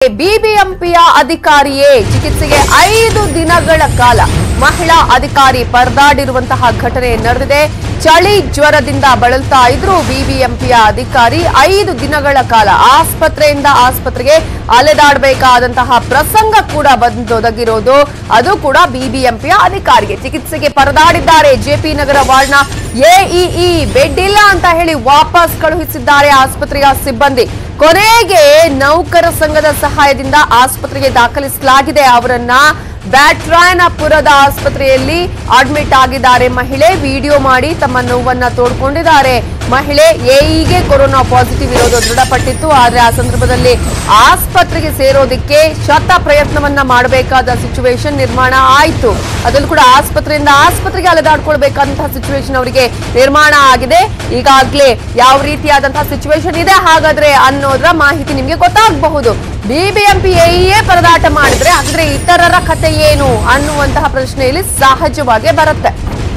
ಬಿಬಿಎಂಪಿಯ ಅಧಿಕಾರಿಯೇ ಚಿಕಿತ್ಸೆಗೆ ಐದು ದಿನಗಳ ಕಾಲ ಮಹಿಳಾ ಅಧಿಕಾರಿ ಪರದಾಡಿರುವಂತಹ ಘಟನೆ ನಡೆದಿದೆ ಚಳಿ ಜ್ವರದಿಂದ ಬಳಲ್ತಾ ಇದ್ರು ಬಿಬಿಎಂಪಿಯ ಅಧಿಕಾರಿ ಐದು ದಿನಗಳ ಕಾಲ ಆಸ್ಪತ್ರೆಯಿಂದ ಆಸ್ಪತ್ರೆಗೆ ಅಲೆದಾಡಬೇಕಾದಂತಹ ಪ್ರಸಂಗ ಕೂಡ ಬಂದೊದಗಿರೋದು ಅದು ಕೂಡ ಬಿಬಿಎಂಪಿಯ ಅಧಿಕಾರಿಗೆ ಚಿಕಿತ್ಸೆಗೆ ಪರದಾಡಿದ್ದಾರೆ ಜೆಪಿ ನಗರ ವಾರ್ಡ್ನ ಎಇಇ ಬೆಡ್ ಇಲ್ಲ ಅಂತ ಹೇಳಿ ವಾಪಸ್ ಕಳುಹಿಸಿದ್ದಾರೆ ಆಸ್ಪತ್ರೆಯ ಸಿಬ್ಬಂದಿ ಕೊನೆಗೆ ನೌಕರ ಸಂಘದ ಸಹಾಯದಿಂದ ಆಸ್ಪತ್ರೆಗೆ ದಾಖಲಿಸಲಾಗಿದೆ ಅವರನ್ನ ಬ್ಯಾಟ್ರಾಯನಪುರದ ಆಸ್ಪತ್ರೆಯಲ್ಲಿ ಅಡ್ಮಿಟ್ ಆಗಿದ್ದಾರೆ ಮಹಿಳೆ ವಿಡಿಯೋ ಮಾಡಿ ತಮ್ಮ ನೋವನ್ನ ತೋಡ್ಕೊಂಡಿದ್ದಾರೆ ಮಹಿಳೆ ಎಇಗೆ ಕೊರೋನಾ ಪಾಸಿಟಿವ್ ಇರೋದು ದೃಢಪಟ್ಟಿತ್ತು ಆದ್ರೆ ಆ ಸಂದರ್ಭದಲ್ಲಿ ಆಸ್ಪತ್ರೆಗೆ ಸೇರೋದಕ್ಕೆ ಶತ ಪ್ರಯತ್ನವನ್ನ ಮಾಡಬೇಕಾದ ಸಿಚುವೇಶನ್ ನಿರ್ಮಾಣ ಆಯಿತು ಅದರಲ್ಲೂ ಕೂಡ ಆಸ್ಪತ್ರೆಯಿಂದ ಆಸ್ಪತ್ರೆಗೆ ಅಲೆದಾಡ್ಕೊಳ್ಬೇಕಾದಂತಹ ಸಿಚುವೇಶನ್ ಅವರಿಗೆ ನಿರ್ಮಾಣ ಆಗಿದೆ ಈಗಾಗಲೇ ಯಾವ ರೀತಿಯಾದಂತಹ ಸಿಚುವೇಶನ್ ಇದೆ ಹಾಗಾದ್ರೆ ಅನ್ನೋದ್ರ ಮಾಹಿತಿ ನಿಮ್ಗೆ ಗೊತ್ತಾಗಬಹುದು ಬಿಬಿಎಂಪಿ ಎಇಎ ಪರದಾಟ ಮಾಡಿದ್ರೆ ಹಾಗಾದ್ರೆ ಇತರರ ಕತೆ ಏನು ಅನ್ನುವಂತಹ ಪ್ರಶ್ನೆಯಲ್ಲಿ ಸಹಜವಾಗಿ ಬರುತ್ತೆ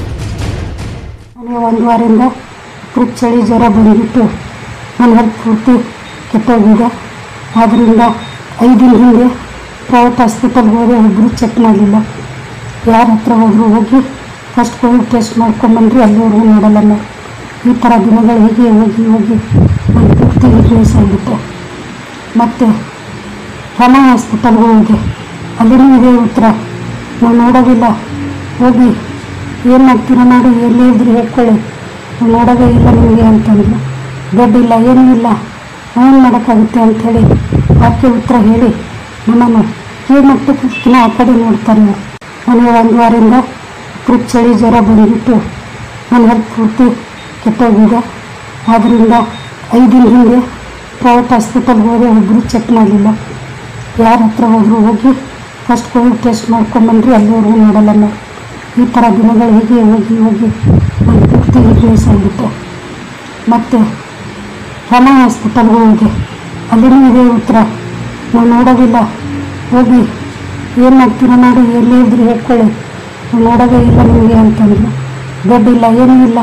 ನನಗೆ ಒಂದು ವಾರದಿಂದ ಫುಲ್ ಚಳಿ ಜ್ವರ ಬಂದುಬಿಟ್ಟು ನನ್ನ ಹೆಲ್ತ್ ಪೂರ್ತಿ ಕೆಟ್ಟೋಗಿದೆ ಆದ್ದರಿಂದ ಐದು ದಿನ ಹಿಂದೆ ಪ್ರೈವೇಟ್ ಹಾಸ್ಪಿಟಲ್ಗೆ ಹೋದೆ ಒಬ್ಬರು ಚೆಕ್ ಮಾಡಲಿಲ್ಲ ಯಾರ ಹತ್ರ ಹೋದ್ರು ಹೋಗಿ ಫಸ್ಟ್ ಕೋವಿಡ್ ಟೆಸ್ಟ್ ಮಾಡ್ಕೊಂಬಂದ್ರಿ ಅಲ್ಲಿವರೆಗೂ ನೋಡಲ್ಲ ನಾವು ಈ ಥರ ದಿನಗಳು ಹೀಗೆ ಹೋಗಿ ಹೋಗಿ ನಾನು ಪೂರ್ತಿ ವೀಕ್ನೆಸ್ ಆಗಿಬಿಟ್ಟೆ ಮತ್ತು ರಮಾ ಹಾಸ್ಪಿಟಲ್ಗೆ ಹೋದೆ ಅಲ್ಲಿನೂ ಇದೇ ಉತ್ತರ ನಾವು ನೋಡೋದಿಲ್ಲ ಹೋಗಿ ಏನು ಮಾಡ್ತೀರಾ ಮಾಡಿ ಎಲ್ಲೇ ಇದ್ರೂ ಹೇಳ್ಕೊಳ್ಳಿ ನಾವು ನೋಡೋದೇ ಇಲ್ಲ ನಿಮಗೆ ಅಂತಂದ್ರು ಬೆಡ್ ಇಲ್ಲ ಏನೂ ಇಲ್ಲ ಏನು ಮಾಡೋಕ್ಕಾಗುತ್ತೆ ಅಂಥೇಳಿ ಆಕೆ ಉತ್ತರ ಹೇಳಿ ನಮ್ಮನ್ನು ಕೀಳು ಮಟ್ಟಕ್ಕಿಂತ ಆ ಕಡೆ ನೋಡ್ತಾರೆ ಅವ್ರು. ನನಗೆ ಒಂದು ವಾರದಿಂದ ಫುಲ್ ಚಳಿ ಜ್ವರ ಬಂದುಬಿಟ್ಟು ನನ್ನ ಹೆಲ್ತ್ ಪೂರ್ತಿ ಕೆಟ್ಟೋಗಿದೆ ಆದ್ದರಿಂದ ಐದು ದಿನ ಹಿಂದೆ ಪ್ರೈವೇಟ್ ಹಾಸ್ಪಿಟಲ್ಗೆ ಹೋದೆ ಒಬ್ಬರು ಚೆಕ್ ಮಾಡಲಿಲ್ಲ ಯಾರ ಹತ್ರ ಹೋದ್ರು ಹೋಗಿ ಫಸ್ಟ್ ಕೋವಿಡ್ ಟೆಸ್ಟ್ ಮಾಡ್ಕೊಂಬಂದ್ರಿ ಅಲ್ಲಿವರೆಗೂ ನೋಡಲ್ಲ ನಾವು ಈ ಥರ ದಿನಗಳು ಹೀಗೆ ಹೋಗಿ ಹೋಗಿ ನಾನು ಪೂರ್ತಿ ವೀಕ್ನೆಸ್ ಆಗಿಬಿಟ್ಟೆ ಮತ್ತು ರಮಾ ಹಾಸ್ಪಿಟಲ್ಗೆ ಹೋದೆ ಅಲ್ಲಿನೂ ಇದೇ ಉತ್ತರ ನಾವು ನೋಡೋದಿಲ್ಲ ಹೋಗಿ ಏನು ಮಾಡ್ತೀರಾ ಮಾಡಿ ಎಲ್ಲೇ ಇದ್ರೂ ಹೇಳ್ಕೊಳ್ಳಿ ನಾವು ನೋಡೋದೇ ಇಲ್ಲ ನಿಮಗೆ ಅಂತಂದ್ರು ಬೆಡ್ ಇಲ್ಲ ಏನೂ ಇಲ್ಲ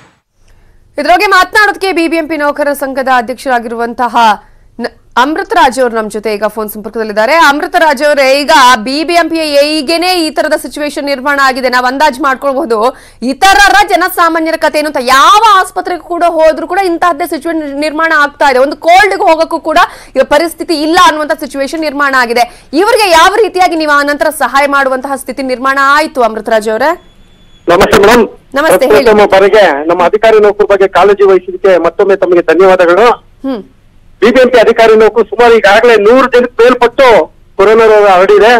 ಇದ್ರೊಳಗೆ ಮಾತನಾಡೋದಕ್ಕೆ ಬಿಬಿಎಂಪಿ ನೌಕರರ ಸಂಘದ ಅಧ್ಯಕ್ಷರಾಗಿರುವಂತಹ ನ- ಅಮೃತರಾಜ್ ಅವರು ನಮ್ಮ ಜೊತೆ ಈಗ ಫೋನ್ ಸಂಪರ್ಕದಲ್ಲಿದ್ದಾರೆ ಅಮೃತರಾಜ್ ಅವರೇ ಈಗ ಬಿಬಿಎಂಪಿ ಈಗೇನೆ ಈ ತರದ ಸಿಚುವೇಶನ್ ನಿರ್ಮಾಣ ಆಗಿದೆ ನಾವು ಅಂದಾಜು ಮಾಡ್ಕೊಳ್ಬಹುದು ಇತರರ ಜನಸಾಮಾನ್ಯರ ಕಥೆ ಏನು ಅಂತ ಯಾವ ಆಸ್ಪತ್ರೆಗೆ ಕೂಡ ಹೋದ್ರು ಕೂಡ ಇಂತಹದ್ದೇ ಸಿಚುವೇಶನ್ ನಿರ್ಮಾಣ ಆಗ್ತಾ ಇದೆ ಒಂದು ಕೋಲ್ಡ್ಗೆ ಹೋಗಕ್ಕೂ ಕೂಡ ಈಗ ಪರಿಸ್ಥಿತಿ ಇಲ್ಲ ಅನ್ನುವಂತ ಸಿಚುವೇಶನ್ ನಿರ್ಮಾಣ ಆಗಿದೆ ಇವರಿಗೆ ಯಾವ ರೀತಿಯಾಗಿ ನೀವು ಆ ನಂತರ ಸಹಾಯ ಮಾಡುವಂತಹ ಸ್ಥಿತಿ ನಿರ್ಮಾಣ ಆಯ್ತು ಅಮೃತರಾಜ್ ಅವರೇ ನಮಸ್ತೆ ಮೇಡಮ್ ನಮಸ್ತೆ, ಹೇಳಿ. ಪ್ರಥಮ ಬಾರಿಗೆ ನಮ್ಮ ಅಧಿಕಾರಿ ನೌಕರ ಬಗ್ಗೆ ಕಾಳಜಿ ವಹಿಸಿದ್ದಕ್ಕೆ ಮತ್ತೊಮ್ಮೆ ತಮಗೆ ಧನ್ಯವಾದಗಳು ಹ್ಮ್ ಬಿಬಿಎಂಪಿ ಅಧಿಕಾರಿ ನೌಕರು ಸುಮಾರು ಈಗಾಗಲೇ ನೂರು ಜನಕ್ಕೆ ಮೇಲ್ಪಟ್ಟು ಕೊರೋನಾ ರೋಗ ಹರಡಿದೆ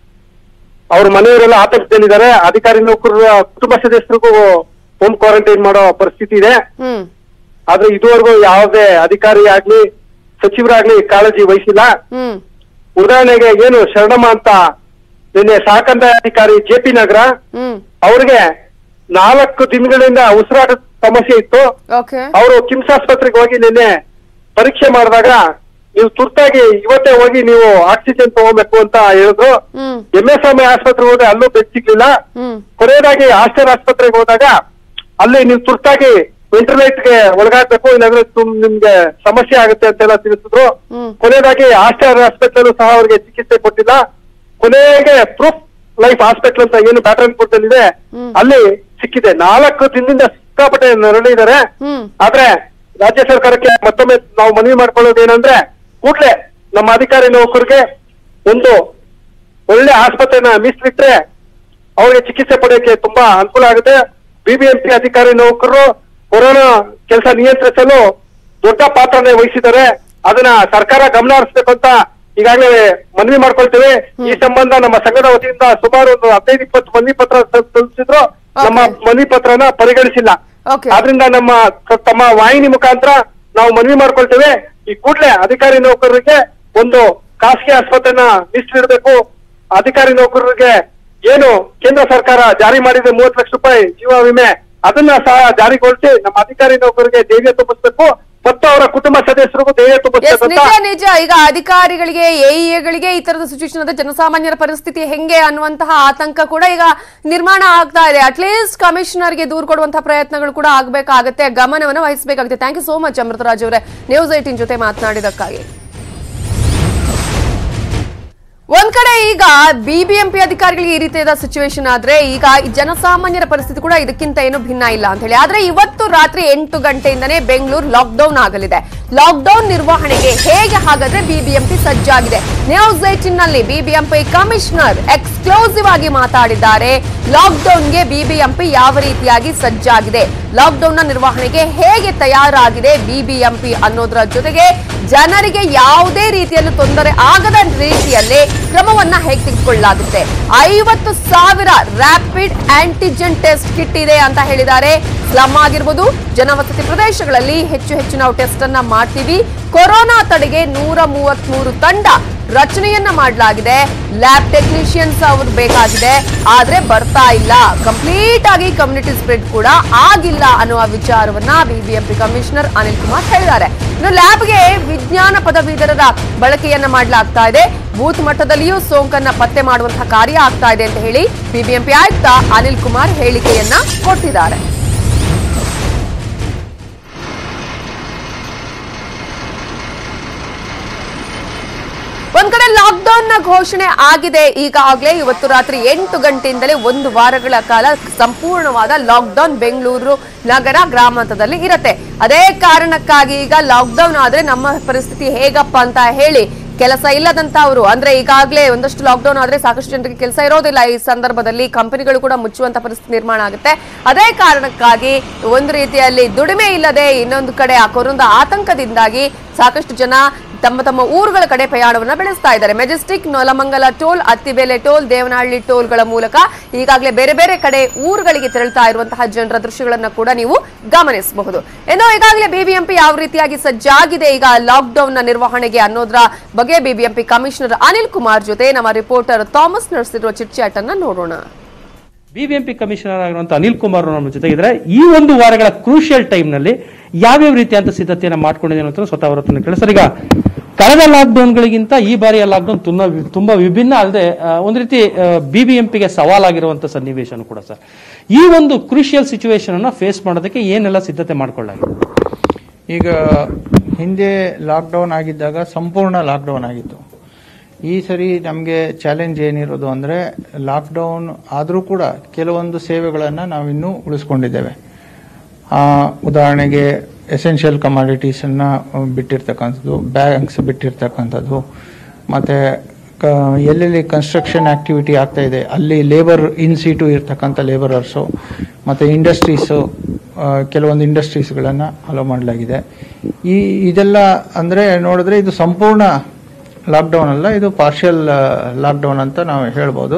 ಅವ್ರ ಮನೆಯವರೆಲ್ಲ ಆತಂಕದಲ್ಲಿದ್ದಾರೆ ಅಧಿಕಾರಿ ನೌಕರರ ಕುಟುಂಬ ಸದಸ್ಯರಿಗೂ ಹೋಮ್ ಕ್ವಾರಂಟೈನ್ ಮಾಡೋ ಪರಿಸ್ಥಿತಿ ಇದೆ ಹ್ಮ್ ಆದ್ರೆ ಇದುವರೆಗೂ ಯಾವುದೇ ಅಧಿಕಾರಿ ಆಗ್ಲಿ ಸಚಿವರಾಗ್ಲಿ ಕಾಳಜಿ ವಹಿಸಿಲ್ಲ ಹ್ಮ್ ಉದಾಹರಣೆಗೆ ಏನು ಶರಣಮ್ಮ ಅಂತ ನಿನ್ನೆ ಸಹಕಂಡ ಅಧಿಕಾರಿ ಜೆ ಪಿ ನಗರ ಹ್ಮ್ ಅವ್ರಿಗೆ ನಾಲ್ಕು ದಿನಗಳಿಂದ ಉಸಿರಾಟ ಸಮಸ್ಯೆ ಇತ್ತು ಓಕೆ ಅವರು ಕಿಮ್ಸ್ ಆಸ್ಪತ್ರೆಗೆ ಹೋಗಿ ನಿನ್ನೆ ಪರೀಕ್ಷೆ ಮಾಡಿದಾಗ ನೀವು ತುರ್ತಾಗಿ ಇವತ್ತೇ ಹೋಗಿ ನೀವು ಆಕ್ಸಿಜನ್ ತಗೋಬೇಕು ಅಂತ ಹೇಳಿದ್ರು ಹ್ಮ್ ಎಂ ಎಸ್ ಎಂ ಆಸ್ಪತ್ರೆಗೆ ಹೋದ್ರೆ ಅಲ್ಲೂ ಬೆಡ್ ಸಿಗ್ಲಿಲ್ಲ ಹ್ಮ್ ಕೊನೆಯದಾಗಿ ಆಸ್ಟರ್ ಆಸ್ಪತ್ರೆಗೆ ಹೋದಾಗ ಅಲ್ಲಿ ನೀವು ತುರ್ತಾಗಿ ವೆಂಟಿಲೇಟ್ ಗೆ ಒಳಗಾಗ್ಬೇಕು ಇಲ್ಲಾಂದ್ರೆ ತುಮ್- ನಿಮ್ಗೆ ಸಮಸ್ಯೆ ಆಗುತ್ತೆ ಅಂತೆಲ್ಲ ತಿಳಿಸಿದ್ರು ಹ್ಮ್. ಕೊನೆಯದಾಗಿ ಆಸ್ಟರ್ ಹಾಸ್ಪಿಟಲ್ ಸಹ ಅವ್ರಿಗೆ ಚಿಕಿತ್ಸೆ ಕೊಟ್ಟಿಲ್ಲ ಕೊನೆಗೆ ಪ್ರೂಫ್ ಲೈಫ್ ಹಾಸ್ಪಿಟಲ್ ಅಂತ ಏನು ಬ್ಯಾಟರನ್ಪುರದಲ್ಲಿ ಇದೆ ಹ್ಮ್. ಅಲ್ಲಿ ಸಿಕ್ಕಿದೆ ನಾಲ್ಕು ದಿನದಿಂದ ಸಿಕ್ಕಾಪಟ್ಟೆ ನರಳಿದ್ದಾರೆ ಹ್ಮ್ ಆದ್ರೆ ರಾಜ್ಯ ಸರ್ಕಾರಕ್ಕೆ ಮತ್ತೊಮ್ಮೆ ನಾವು ಮನವಿ ಮಾಡ್ಕೊಳ್ಳೋದು ಏನಂದ್ರೆ ಕೂಡ್ಲೆ ನಮ್ಮ ಅಧಿಕಾರಿ ನೌಕರಿಗೆ ಒಂದು ಒಳ್ಳೆ ಆಸ್ಪತ್ರೆನ ಮೀಸಲಿಟ್ರೆ ಅವ್ರಿಗೆ ಚಿಕಿತ್ಸೆ ಪಡೆಯಕ್ಕೆ ತುಂಬಾ ಅನುಕೂಲ ಆಗುತ್ತೆ ಬಿಬಿಎಂಪಿ ಅಧಿಕಾರಿ ನೌಕರರು ಕೊರೋನಾ ಕೆಲಸ ನಿಯಂತ್ರಿಸಲು ದೊಡ್ಡ ಪಾತ್ರನೇ ವಹಿಸಿದ್ದಾರೆ ಅದನ್ನ ಸರ್ಕಾರ ಗಮನ ಹರಿಸ್ಬೇಕು ಅಂತ ಈಗಾಗಲೇ ಮನವಿ ಮಾಡ್ಕೊಳ್ತೇವೆ ಈ ಸಂಬಂಧ ನಮ್ಮ ಸಂಘದ ವತಿಯಿಂದ ಸುಮಾರು ಒಂದು ಹದಿನೈದು ಇಪ್ಪತ್ತು ಮನವಿ ಪತ್ರ ಸಲ್- ಸಲ್ಲಿಸಿದ್ರು ನಮ್ಮ ಮನವಿ ಪತ್ರನ ಪರಿಗಣಿಸಿಲ್ಲ ಓಕೆ ಆದ್ರಿಂದ ನಮ್ಮ ಕ- ತಮ್ಮ ವಾಹಿನಿ ಮುಖಾಂತರ ನಾವು ಮನವಿ ಮಾಡ್ಕೊಳ್ತೇವೆ ಈ ಕೂಡಲೇ ಅಧಿಕಾರಿ ನೌಕರರಿಗೆ ಒಂದು ಖಾಸಗಿ ಆಸ್ಪತ್ರೆನ ಮೀಸಲಿಡಬೇಕು ಅಧಿಕಾರಿ ನೌಕರರಿಗೆ ಏನು ಕೇಂದ್ರ ಸರ್ಕಾರ ಜಾರಿ ಮಾಡಿದೆ ಮೂವತ್ತು ಲಕ್ಷ ರೂಪಾಯಿ ಜೀವ ವಿಮೆ ಅದನ್ನ ಸಹ ಜಾರಿಗೊಳಿಸಿ ನಮ್ಮ ಅಧಿಕಾರಿ ನೌಕರರಿಗೆ ಧೈರ್ಯ ತುಂಬಿಸ್ಬೇಕು ಮತ್ತು ಅವರ ಕುಟುಂಬ ಸದಸ್ಯರಿಗೂ ಧೈರ್ಯ ಎಸ್ ತುಂಬಿಸ್ಬೇಕು ನಿಜ ಅಂತ ನಿಜ ಈಗ ಅಧಿಕಾರಿಗಳಿಗೆ ಎಇಎಗಳಿಗೆ ಈ ತರದ ಸಿಚುವೇಶನ್ ಅಂದ್ರೆ ಜನಸಾಮಾನ್ಯರ ಪರಿಸ್ಥಿತಿ ಹೆಂಗೆ ಅನ್ನುವಂತಹ ಆತಂಕ ಕೂಡ ಈಗ ನಿರ್ಮಾಣ ಆಗ್ತಾ ಇದೆ ಅಟ್ಲೀಸ್ಟ್ ಕಮಿಷನರ್ಗೆ ದೂರು ಕೊಡುವಂತಹ ಪ್ರಯತ್ನಗಳು ಕೂಡ ಆಗ್ಬೇಕಾಗತ್ತೆ ಗಮನವನ್ನು ವಹಿಸಬೇಕಾಗುತ್ತೆ thank you so much Amrutraj ಅವರೇ ನ್ಯೂಸ್ ಏಟಿನ್ ಜೊತೆ ಮಾತನಾಡಿದಕ್ಕಾಗಿ ಒಂದ್ ಕಡೆ ಈಗ ಬಿಬಿಎಂಪಿ ಅಧಿಕಾರಿಗಳಿಗೆ ಈ ರೀತಿಯಾದ ಸಿಚುವೇಶನ್ ಆದ್ರೆ ಈಗ ಈ ಜನಸಾಮಾನ್ಯರ ಪರಿಸ್ಥಿತಿ ಕೂಡ ಇದಕ್ಕಿಂತ ಏನು ಭಿನ್ನ ಇಲ್ಲ ಅಂತ ಹೇಳಿ ಆದ್ರೆ ಇವತ್ತು ರಾತ್ರಿ ಎಂಟು ಗಂಟೆಯಿಂದನೇ ಬೆಂಗಳೂರು ಲಾಕ್ಡೌನ್ ಆಗಲಿದೆ ಲಾಕ್ಡೌನ್ ನಿರ್ವಹಣೆಗೆ ಹೇಗೆ ಹಾಗಾದ್ರೆ ಬಿಬಿಎಂಪಿ ಸಜ್ಜಾಗಿದೆ ನ್ಯೂಸ್ ಏಟಿನ್ ನಲ್ಲಿ ಬಿಬಿಎಂಪಿ ಕಮಿಷನರ್ ಎಕ್ಸ್ಕ್ಲೂಸಿವ್ ಆಗಿ ಮಾತಾಡಿದ್ದಾರೆ ಲಾಕ್ಡೌನ್ಗೆ ಬಿಬಿಎಂಪಿ ಯಾವ ರೀತಿಯಾಗಿ ಸಜ್ಜಾಗಿದೆ ಲಾಕ್ಡೌನ್ ನ ನಿರ್ವಹಣೆಗೆ ಹೇಗೆ ತಯಾರಾಗಿದೆ ಬಿಬಿಎಂಪಿ ಅನ್ನೋದರ ಜೊತೆಗೆ ಜನರಿಗೆ ಯಾವುದೇ ರೀತಿಯಲ್ಲೂ ತೊಂದರೆ ಆಗದ ರೀತಿಯಲ್ಲಿ ಕ್ರಮವನ್ನ ಹೇಗೆ ತೆಗೆದುಕೊಳ್ಳಲಾಗುತ್ತೆ ಐವತ್ತು ಸಾವಿರ ರ್ಯಾಪಿಡ್ ಆಂಟಿಜೆನ್ ಟೆಸ್ಟ್ ಕಿಟ್ ಇದೆ ಅಂತ ಹೇಳಿದ್ದಾರೆ ಸ್ಲಮ್ ಆಗಿರ್ಬೋದು ಜನವಸತಿ ಪ್ರದೇಶಗಳಲ್ಲಿ ಹೆಚ್ಚು ಹೆಚ್ಚು ನಾವು ಟೆಸ್ಟ್ ಅನ್ನ ಮಾಡ್ತೀವಿ ಕೊರೋನಾ ತಡೆಗೆ ನೂರ ಮೂವತ್ಮೂರು ತಂಡ ರಚನೆಯನ್ನ ಮಾಡಲಾಗಿದೆ ಲ್ಯಾಬ್ ಟೆಕ್ನಿಷಿಯನ್ಸ್ ಅವರು ಬೇಕಾಗಿದೆ ಆದ್ರೆ ಬರ್ತಾ ಇಲ್ಲ ಕಂಪ್ಲೀಟ್ ಆಗಿ ಕಮ್ಯುನಿಟಿ ಸ್ಪ್ರೆಡ್ ಕೂಡ ಆಗಿಲ್ಲ ಅನ್ನುವ ವಿಚಾರವನ್ನ ಬಿಬಿಎಂಪಿ ಕಮಿಷನರ್ ಅನಿಲ್ ಕುಮಾರ್ ಹೇಳಿದ್ದಾರೆ ಇನ್ನು ಲ್ಯಾಬ್ಗೆ ವಿಜ್ಞಾನ ಪದವೀಧರರ ಬಳಕೆಯನ್ನ ಮಾಡಲಾಗ್ತಾ ಇದೆ ಬೂತ್ ಮಟ್ಟದಲ್ಲಿಯೂ ಸೋಂಕನ್ನ ಪತ್ತೆ ಮಾಡುವಂತಹ ಕಾರ್ಯ ಆಗ್ತಾ ಇದೆ ಅಂತ ಹೇಳಿ ಬಿಬಿಎಂಪಿ ಆಯುಕ್ತ ಅನಿಲ್ ಕುಮಾರ್ ಹೇಳಿಕೆಯನ್ನ ಕೊಟ್ಟಿದ್ದಾರೆ ಒಂದ್ ಕಡೆ ಲಾಕ್ಡೌನ್ ನ ಘೋಷಣೆ ಆಗಿದೆ ಈಗಾಗಲೇ ಇವತ್ತು ರಾತ್ರಿ ಎಂಟು ಗಂಟೆಯಿಂದಲೇ ಒಂದು ವಾರಗಳ ಕಾಲ ಸಂಪೂರ್ಣವಾದ ಲಾಕ್ಡೌನ್ ಬೆಂಗಳೂರು ನಗರ ಗ್ರಾಮಾಂತರದಲ್ಲಿ ಇರತ್ತೆ ಅದೇ ಕಾರಣಕ್ಕಾಗಿ ಈಗ ಲಾಕ್ಡೌನ್ ಆದ್ರೆ ನಮ್ಮ ಪರಿಸ್ಥಿತಿ ಹೇಗಪ್ಪ ಅಂತ ಹೇಳಿ ಕೆಲಸ ಇಲ್ಲದಂತವರು ಅಂದ್ರೆ ಈಗಾಗಲೇ ಒಂದಷ್ಟು ಲಾಕ್ಡೌನ್ ಆದ್ರೆ ಸಾಕಷ್ಟು ಜನರಿಗೆ ಕೆಲಸ ಇರೋದಿಲ್ಲ ಈ ಸಂದರ್ಭದಲ್ಲಿ ಕಂಪನಿಗಳು ಕೂಡ ಮುಚ್ಚುವಂತ ಪರಿಸ್ಥಿತಿ ನಿರ್ಮಾಣ ಆಗುತ್ತೆ ಅದೇ ಕಾರಣಕ್ಕಾಗಿ ಒಂದು ರೀತಿಯಲ್ಲಿ ದುಡಿಮೆ ಇಲ್ಲದೆ ಇನ್ನೊಂದು ಕಡೆ ಆ ಕೊರೋನಾ ಆತಂಕದಿಂದಾಗಿ ಸಾಕಷ್ಟು ಜನ ತಮ್ಮ ತಮ್ಮ ಊರುಗಳ ಕಡೆ ಪ್ರಯಾಣವನ್ನ ಬೆಳೆಸ್ತಾ ಇದ್ದಾರೆ Majestic Nelamangala toll Attibele toll Devanahalli ಟೋಲ್ಗಳ ಮೂಲಕ ಈಗಾಗಲೇ ಬೇರೆ ಬೇರೆ ಕಡೆ ಊರುಗಳಿಗೆ ತೆರಳುತ್ತಾ ಇರುವಂತಹ ಜನರ ದೃಶ್ಯಗಳನ್ನ ಕೂಡ ನೀವು ಗಮನಿಸಬಹುದು ಇನ್ನು ಈಗಾಗಲೇ ಬಿಬಿಎಂಪಿ ಯಾವ ರೀತಿಯಾಗಿ ಸಜ್ಜಾಗಿದೆ ಈಗ ಲಾಕ್ಡೌನ್ ನ ನಿರ್ವಹಣೆಗೆ ಅನ್ನೋದ್ರ ಬಗ್ಗೆ ಬಿಬಿಎಂಪಿ ಕಮಿಷನರ್ ಅನಿಲ್ ಕುಮಾರ್ ಜೊತೆ ನಮ್ಮ ರಿಪೋರ್ಟರ್ ಥಾಮಸ್ ನಡೆಸಿರುವ ಚಿಟ್ಚಾಟ್ ಅನ್ನ ನೋಡೋಣ ಬಿಬಿಎಂಪಿ ಕಮಿಷನರ್ ಆಗಿರುವಂತ ಅನಿಲ್ ಕುಮಾರ್ ನಮ್ಮ ಜೊತೆಗಿದ್ದಾರೆ ಈ ಒಂದು ವಾರಗಳ ಕ್ರೂಷಿಯಲ್ ಟೈಮ್ ನಲ್ಲಿ ಯಾವ್ಯಾವ ರೀತಿಯಂತ ಸಿದ್ಧತೆಯನ್ನ ಮಾಡ್ಕೊಂಡಿದ್ದೇನೆ ಅಂತ ಸ್ವತಃ ಅವರ ಹತ್ರ ಕೇಳಿ ಸರ್ ಈಗ ಕಳೆದ ಲಾಕ್ಡೌನ್ಗಳಿಗಿಂತ ಈ ಬಾರಿಯ ಲಾಕ್ಡೌನ್ ತುಂಬಾ ತುಂಬಾ ವಿಭಿನ್ನ ಅಲ್ಲದೆ ಒಂದು ರೀತಿ ಬಿಬಿಎಂಪಿಗೆ ಸವಾಲಾಗಿರುವಂತ ಸನ್ನಿವೇಶನು ಕೂಡ ಸರ್ ಈ ಒಂದು ಕ್ರೂಷಿಯಲ್ ಸಿಚುವೇಶನ್ ಅನ್ನ ಫೇಸ್ ಮಾಡೋದಕ್ಕೆ ಏನೆಲ್ಲ ಸಿದ್ಧತೆ ಮಾಡ್ಕೊಳ್ಳಾಗಿದೆ ಈಗ ಹಿಂದೆ ಲಾಕ್ಡೌನ್ ಆಗಿದ್ದಾಗ ಸಂಪೂರ್ಣ ಲಾಕ್ಡೌನ್ ಆಗಿತ್ತು ಈ ಸರಿ ನಮಗೆ ಚಾಲೆಂಜ್ ಏನಿರೋದು ಅಂದರೆ ಲಾಕ್ಡೌನ್ ಆದರೂ ಕೂಡ ಕೆಲವೊಂದು ಸೇವೆಗಳನ್ನು ನಾವಿನ್ನೂ ಉಳಿಸ್ಕೊಂಡಿದ್ದೇವೆ ಆ, ಉದಾಹರಣೆಗೆ ಎಸೆನ್ಷಿಯಲ್ ಕಮಾಡಿಟೀಸನ್ನು ಬಿಟ್ಟಿರ್ತಕ್ಕಂಥದ್ದು ಬ್ಯಾಂಕ್ಸ್ ಬಿಟ್ಟಿರ್ತಕ್ಕಂಥದ್ದು ಮತ್ತು ಕ ಎಲ್ಲೆಲ್ಲಿ ಕನ್ಸ್ಟ್ರಕ್ಷನ್ ಆಕ್ಟಿವಿಟಿ ಆಗ್ತಾ ಇದೆ ಅಲ್ಲಿ ಲೇಬರ್ ಇನ್ ಸೀಟು ಇರ್ತಕ್ಕಂಥ ಲೇಬರರ್ಸು ಮತ್ತು ಇಂಡಸ್ಟ್ರೀಸು ಕೆಲವೊಂದು ಇಂಡಸ್ಟ್ರೀಸ್ಗಳನ್ನು ಅಲೋ ಮಾಡಲಾಗಿದೆ ಈ ಇದೆಲ್ಲ ಅಂದರೆ ನೋಡಿದ್ರೆ ಇದು ಸಂಪೂರ್ಣ ಲಾಕ್ಡೌನ್ ಅಲ್ಲ ಇದು ಪಾರ್ಷಿಯಲ್ ಲಾಕ್ಡೌನ್ ಅಂತ ನಾವು ಹೇಳ್ಬೋದು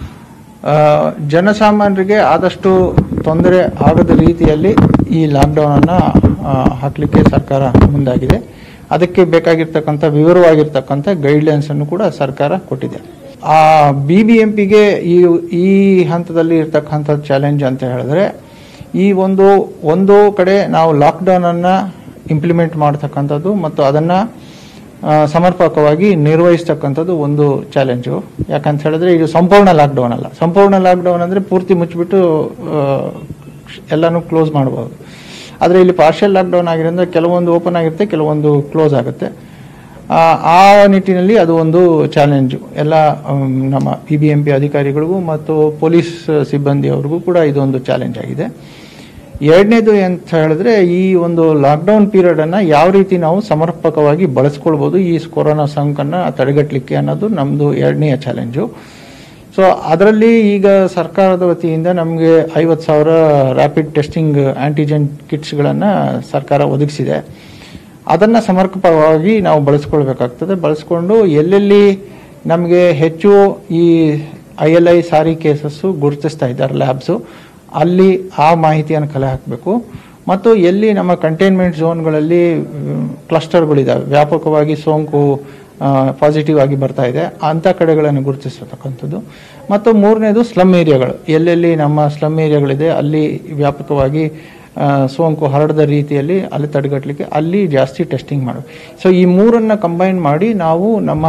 ಆ, ಜನಸಾಮಾನ್ಯರಿಗೆ ಆದಷ್ಟು ತೊಂದರೆ ಆಗದ ರೀತಿಯಲ್ಲಿ ಈ ಲಾಕ್ಡೌನನ್ನು ಹಾಕಲಿಕ್ಕೆ ಸರ್ಕಾರ ಮುಂದಾಗಿದೆ ಅದಕ್ಕೆ ಬೇಕಾಗಿರ್ತಕ್ಕಂಥ ವಿವರವಾಗಿರ್ತಕ್ಕಂಥ ಗೈಡ್ಲೈನ್ಸ್ ಅನ್ನು ಕೂಡ ಸರ್ಕಾರ ಕೊಟ್ಟಿದೆ ಆ ಬಿ ಬಿ ಎಂ ಪಿಗೆ ಈ ಈ ಹಂತದಲ್ಲಿ ಇರ್ತಕ್ಕಂಥ ಚಾಲೆಂಜ್ ಅಂತ ಹೇಳಿದ್ರೆ ಈ ಒಂದು ಒಂದು ಕಡೆ ನಾವು ಲಾಕ್ಡೌನ್ ಅನ್ನ ಇಂಪ್ಲಿಮೆಂಟ್ ಮಾಡ್ತಕ್ಕಂಥದ್ದು ಮತ್ತು ಅದನ್ನ ಆ, ಸಮರ್ಪಕವಾಗಿ ನಿರ್ವಹಿಸ್ತಕ್ಕಂಥದ್ದು ಒಂದು ಚಾಲೆಂಜು ಯಾಕಂತ ಹೇಳಿದ್ರೆ ಇದು ಸಂಪೂರ್ಣ ಲಾಕ್ಡೌನ್ ಅಲ್ಲ ಸಂಪೂರ್ಣ ಲಾಕ್ಡೌನ್ ಅಂದ್ರೆ ಪೂರ್ತಿ ಮುಚ್ಚಿಬಿಟ್ಟು ಆ, ಎಲ್ಲಾನು ಕ್ಲೋಸ್ ಮಾಡಬಹುದು ಆದರೆ ಇಲ್ಲಿ ಪಾರ್ಷಿಯಲ್ ಲಾಕ್ಡೌನ್ ಆಗಿರೋದ್ರಿಂದ ಕೆಲವೊಂದು ಓಪನ್ ಆಗಿರುತ್ತೆ ಕೆಲವೊಂದು ಕ್ಲೋಸ್ ಆಗುತ್ತೆ ಆ, ಆ ನಿಟ್ಟಿನಲ್ಲಿ ಅದು ಒಂದು ಚಾಲೆಂಜು ಎಲ್ಲ ಆಮ್, ನಮ್ಮ ಪಿ ಬಿ ಎಂ ಪಿ ಅಧಿಕಾರಿಗಳಿಗೂ ಮತ್ತು ಪೊಲೀಸ್ ಸಿಬ್ಬಂದಿಯವರಿಗೂ ಕೂಡ ಇದೊಂದು ಚಾಲೆಂಜ್ ಆಗಿದೆ ಎರಡನೇದು ಅಂತ ಹೇಳಿದ್ರೆ ಈ ಒಂದು ಲಾಕ್ಡೌನ್ ಪೀರಿಯಡ್ ಅನ್ನ ಯಾವ ರೀತಿ ನಾವು ಸಮರ್ಪಕವಾಗಿ ಬಳಸ್ಕೊಳ್ಬೋದು ಈ ಕೊರೋನಾ ಸೋಂಕನ್ನ ತಡೆಗಟ್ಟಲಿಕ್ಕೆ ಅನ್ನೋದು ನಮ್ದು ಎರಡನೆಯ ಚಾಲೆಂಜು ಸೊ ಅದರಲ್ಲಿ ಈಗ ಸರ್ಕಾರದ ವತಿಯಿಂದ ನಮಗೆ ಐವತ್ತು ಸಾವಿರ ರ್ಯಾಪಿಡ್ ಟೆಸ್ಟಿಂಗ್ ಆಂಟಿಜೆನ್ ಕಿಟ್ಸ್ಗಳನ್ನು ಸರ್ಕಾರ ಒದಗಿಸಿದೆ ಅದನ್ನು ಸಮರ್ಪಕವಾಗಿ ನಾವು ಬಳಸ್ಕೊಳ್ಬೇಕಾಗ್ತದೆ ಬಳಸ್ಕೊಂಡು ಎಲ್ಲೆಲ್ಲಿ ನಮಗೆ ಹೆಚ್ಚು ಈ I L I SARI cases ಗುರುತಿಸ್ತಾ ಇದ್ದಾರೆ ಲ್ಯಾಬ್ಸು ಅಲ್ಲಿ ಆ ಮಾಹಿತಿಯನ್ನು ಕಲೆ ಹಾಕಬೇಕು ಮತ್ತು ಎಲ್ಲಿ ನಮ್ಮ ಕಂಟೈನ್ಮೆಂಟ್ ಝೋನ್ಗಳಲ್ಲಿ ಕ್ಲಸ್ಟರ್ಗಳಿದ್ದಾವೆ ವ್ಯಾಪಕವಾಗಿ ಸೋಂಕು ಪಾಸಿಟಿವ್ ಆಗಿ ಬರ್ತಾ ಇದೆ ಅಂಥ ಕಡೆಗಳನ್ನು ಗುರುತಿಸತಕ್ಕಂಥದ್ದು ಮತ್ತು ಮೂರನೇದು ಸ್ಲಮ್ ಏರಿಯಾಗಳು ಎಲ್ಲೆಲ್ಲಿ ನಮ್ಮ ಸ್ಲಮ್ ಏರಿಯಾಗಳಿದೆ ಅಲ್ಲಿ ವ್ಯಾಪಕವಾಗಿ ಆ, ಸೋಂಕು ಹರಡದ ರೀತಿಯಲ್ಲಿ ಅಲ್ಲಿ ತಡೆಗಟ್ಟಲಿಕ್ಕೆ ಅಲ್ಲಿ ಜಾಸ್ತಿ ಟೆಸ್ಟಿಂಗ್ ಮಾಡಬೇಕು ಸೊ ಈ ಮೂರನ್ನು ಕಂಬೈನ್ ಮಾಡಿ ನಾವು ನಮ್ಮ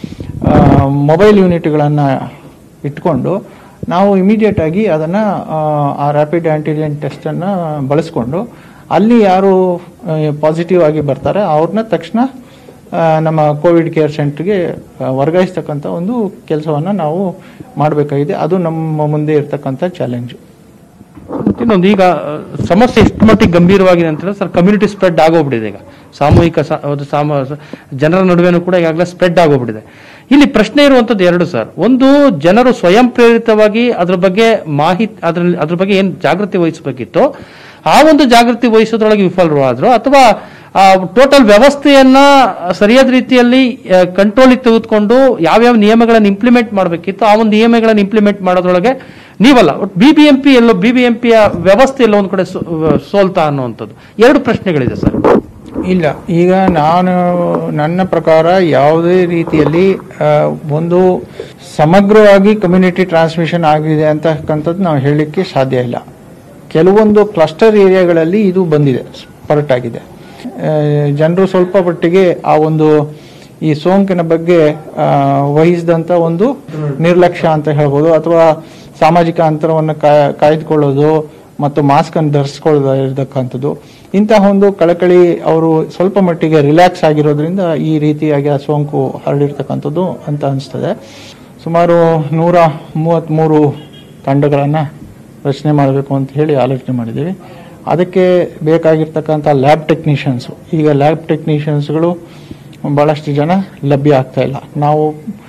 ಮೊಬೈಲ್ ಯೂನಿಟ್ಗಳನ್ನು ಇಟ್ಕೊಂಡು ನಾವು ಇಮಿಡಿಯೇಟ್ ಆಗಿ ಅದನ್ನು ಆ ರ್ಯಾಪಿಡ್ ಆಂಟಿಜೆನ್ ಟೆಸ್ಟನ್ನು ಬಳಸ್ಕೊಂಡು ಅಲ್ಲಿ ಯಾರು ಪಾಸಿಟಿವ್ ಆಗಿ ಬರ್ತಾರೆ ಅವ್ರನ್ನ ತಕ್ಷಣ ಆ, ನಮ್ಮ ಕೋವಿಡ್ ಕೇರ್ ಸೆಂಟರ್ಗೆ ವರ್ಗಾಯಿಸ್ತಕ್ಕಂಥ ಒಂದು ಕೆಲಸವನ್ನು ನಾವು ಮಾಡಬೇಕಾಗಿದೆ ಅದು ನಮ್ಮ ಮುಂದೆ ಇರ್ತಕ್ಕಂಥ ಚಾಲೆಂಜು ಇನ್ನೊಂದು ಈಗ ಆ, ಸಮಸ್ಯೆ ಎಷ್ಟು ಮಟ್ಟಿಗೆ ಗಂಭೀರವಾಗಿದೆ ಅಂತ ಹೇಳಿದ್ರೆ ಸರ್ ಕಮ್ಯುನಿಟಿ ಸ್ಪ್ರೆಡ್ ಆಗೋಗ್ಬಿಟ್ಟಿದೆ ಈಗ ಸಾಮೂಹಿಕ ಸಾ- ಒಂದು ಸಾಮ ಜನರ ನಡುವೆನೂ ಕೂಡ ಈಗಾಗಲೇ ಸ್ಪ್ರೆಡ್ ಆಗೋಗ್ಬಿಟ್ಟಿದೆ ಇಲ್ಲಿ ಪ್ರಶ್ನೆ ಇರುವಂತದ್ದು ಎರಡು ಸರ್ ಒಂದು ಜನರು ಸ್ವಯಂ ಪ್ರೇರಿತವಾಗಿ ಅದ್ರ ಬಗ್ಗೆ ಮಾಹಿತಿ ಅದ್ರಲ್ಲಿ ಅದ್ರ ಬಗ್ಗೆ ಏನು ಜಾಗೃತಿ ವಹಿಸಬೇಕಿತ್ತು ಆ ಒಂದು ಜಾಗೃತಿ ವಹಿಸೋದ್ರೊಳಗೆ ವಿಫಲರಾದ್ರು ಅಥವಾ ಟೋಟಲ್ ವ್ಯವಸ್ಥೆಯನ್ನ ಸರಿಯಾದ ರೀತಿಯಲ್ಲಿ ಕಂಟ್ರೋಲಿಗೆ ತೆಗೆದುಕೊಂಡು ಯಾವ್ಯಾವ ನಿಯಮಗಳನ್ನು ಇಂಪ್ಲಿಮೆಂಟ್ ಮಾಡಬೇಕಿತ್ತು ಆ ಒಂದು ನಿಯಮಗಳನ್ನು ಇಂಪ್ಲಿಮೆಂಟ್ ಮಾಡೋದ್ರೊಳಗೆ ನೀವಲ್ಲ ಬಿ ಬಿ ಎಂ ಪಿ ಎಲ್ಲೋ ಬಿ ಬಿ ಎಂ ಪಿಯ ವ್ಯವಸ್ಥೆ ಎಲ್ಲೋ ಒಂದು ಕಡೆ ಸೋ- ಸೋಲ್ತಾ ಅನ್ನುವಂಥದ್ದು ಎರಡು ಪ್ರಶ್ನೆಗಳಿದೆ ಸರ್ ಇಲ್ಲ ಈಗ ನಾನು ನನ್ನ ಪ್ರಕಾರ ಯಾವುದೇ ರೀತಿಯಲ್ಲಿ ಆ, ಒಂದು ಸಮಗ್ರವಾಗಿ ಕಮ್ಯುನಿಟಿ ಟ್ರಾನ್ಸ್ಮಿಷನ್ ಆಗಿದೆ ಅಂತಕ್ಕಂಥದ್ದು ನಾವು ಹೇಳಲಿಕ್ಕೆ ಸಾಧ್ಯ ಇಲ್ಲ ಕೆಲವೊಂದು ಕ್ಲಸ್ಟರ್ ಏರಿಯಾಗಳಲ್ಲಿ ಇದು ಬಂದಿದೆ ಸ್ಪರ್ಟ್ ಆಗಿದೆ ಜನರು ಸ್ವಲ್ಪ ಮಟ್ಟಿಗೆ ಆ ಒಂದು ಈ ಸೋಂಕಿನ ಬಗ್ಗೆ ಆ, ವಹಿಸಿದಂಥ ಒಂದು ನಿರ್ಲಕ್ಷ್ಯ ಅಂತ ಹೇಳ್ಬೋದು ಅಥವಾ ಸಾಮಾಜಿಕ ಅಂತರವನ್ನು ಕಾ- ಕಾಯ್ದುಕೊಳ್ಳೋದು ಮತ್ತು ಮಾಸ್ಕ್ ಅನ್ನು ಧರಿಸ್ಕೊಳ್ಳೋದು ಇರತಕ್ಕಂಥದ್ದು ಇಂತಹ ಒಂದು ಕಳಕಳಿ ಅವರು ಸ್ವಲ್ಪ ಮಟ್ಟಿಗೆ ರಿಲ್ಯಾಕ್ಸ್ ಆಗಿರೋದ್ರಿಂದ ಈ ರೀತಿಯಾಗಿ ಆ ಸೋಂಕು ಹರಡಿರ್ತಕ್ಕಂಥದ್ದು ಅಂತ ಅನಿಸ್ತದೆ ಸುಮಾರು ನೂರ ಮೂವತ್ತ್ಮೂರು ತಂಡಗಳನ್ನು ರಚನೆ ಮಾಡಬೇಕು ಅಂತ ಹೇಳಿ ಆಲೋಚನೆ ಮಾಡಿದ್ದೀವಿ ಅದಕ್ಕೆ ಬೇಕಾಗಿರ್ತಕ್ಕಂಥ ಲ್ಯಾಬ್ ಟೆಕ್ನಿಷಿಯನ್ಸು ಈಗ ಲ್ಯಾಬ್ ಟೆಕ್ನಿಷಿಯನ್ಸ್ಗಳು ಭಾಳಷ್ಟು ಜನ ಲಭ್ಯ ಆಗ್ತಾ ಇಲ್ಲ ನಾವು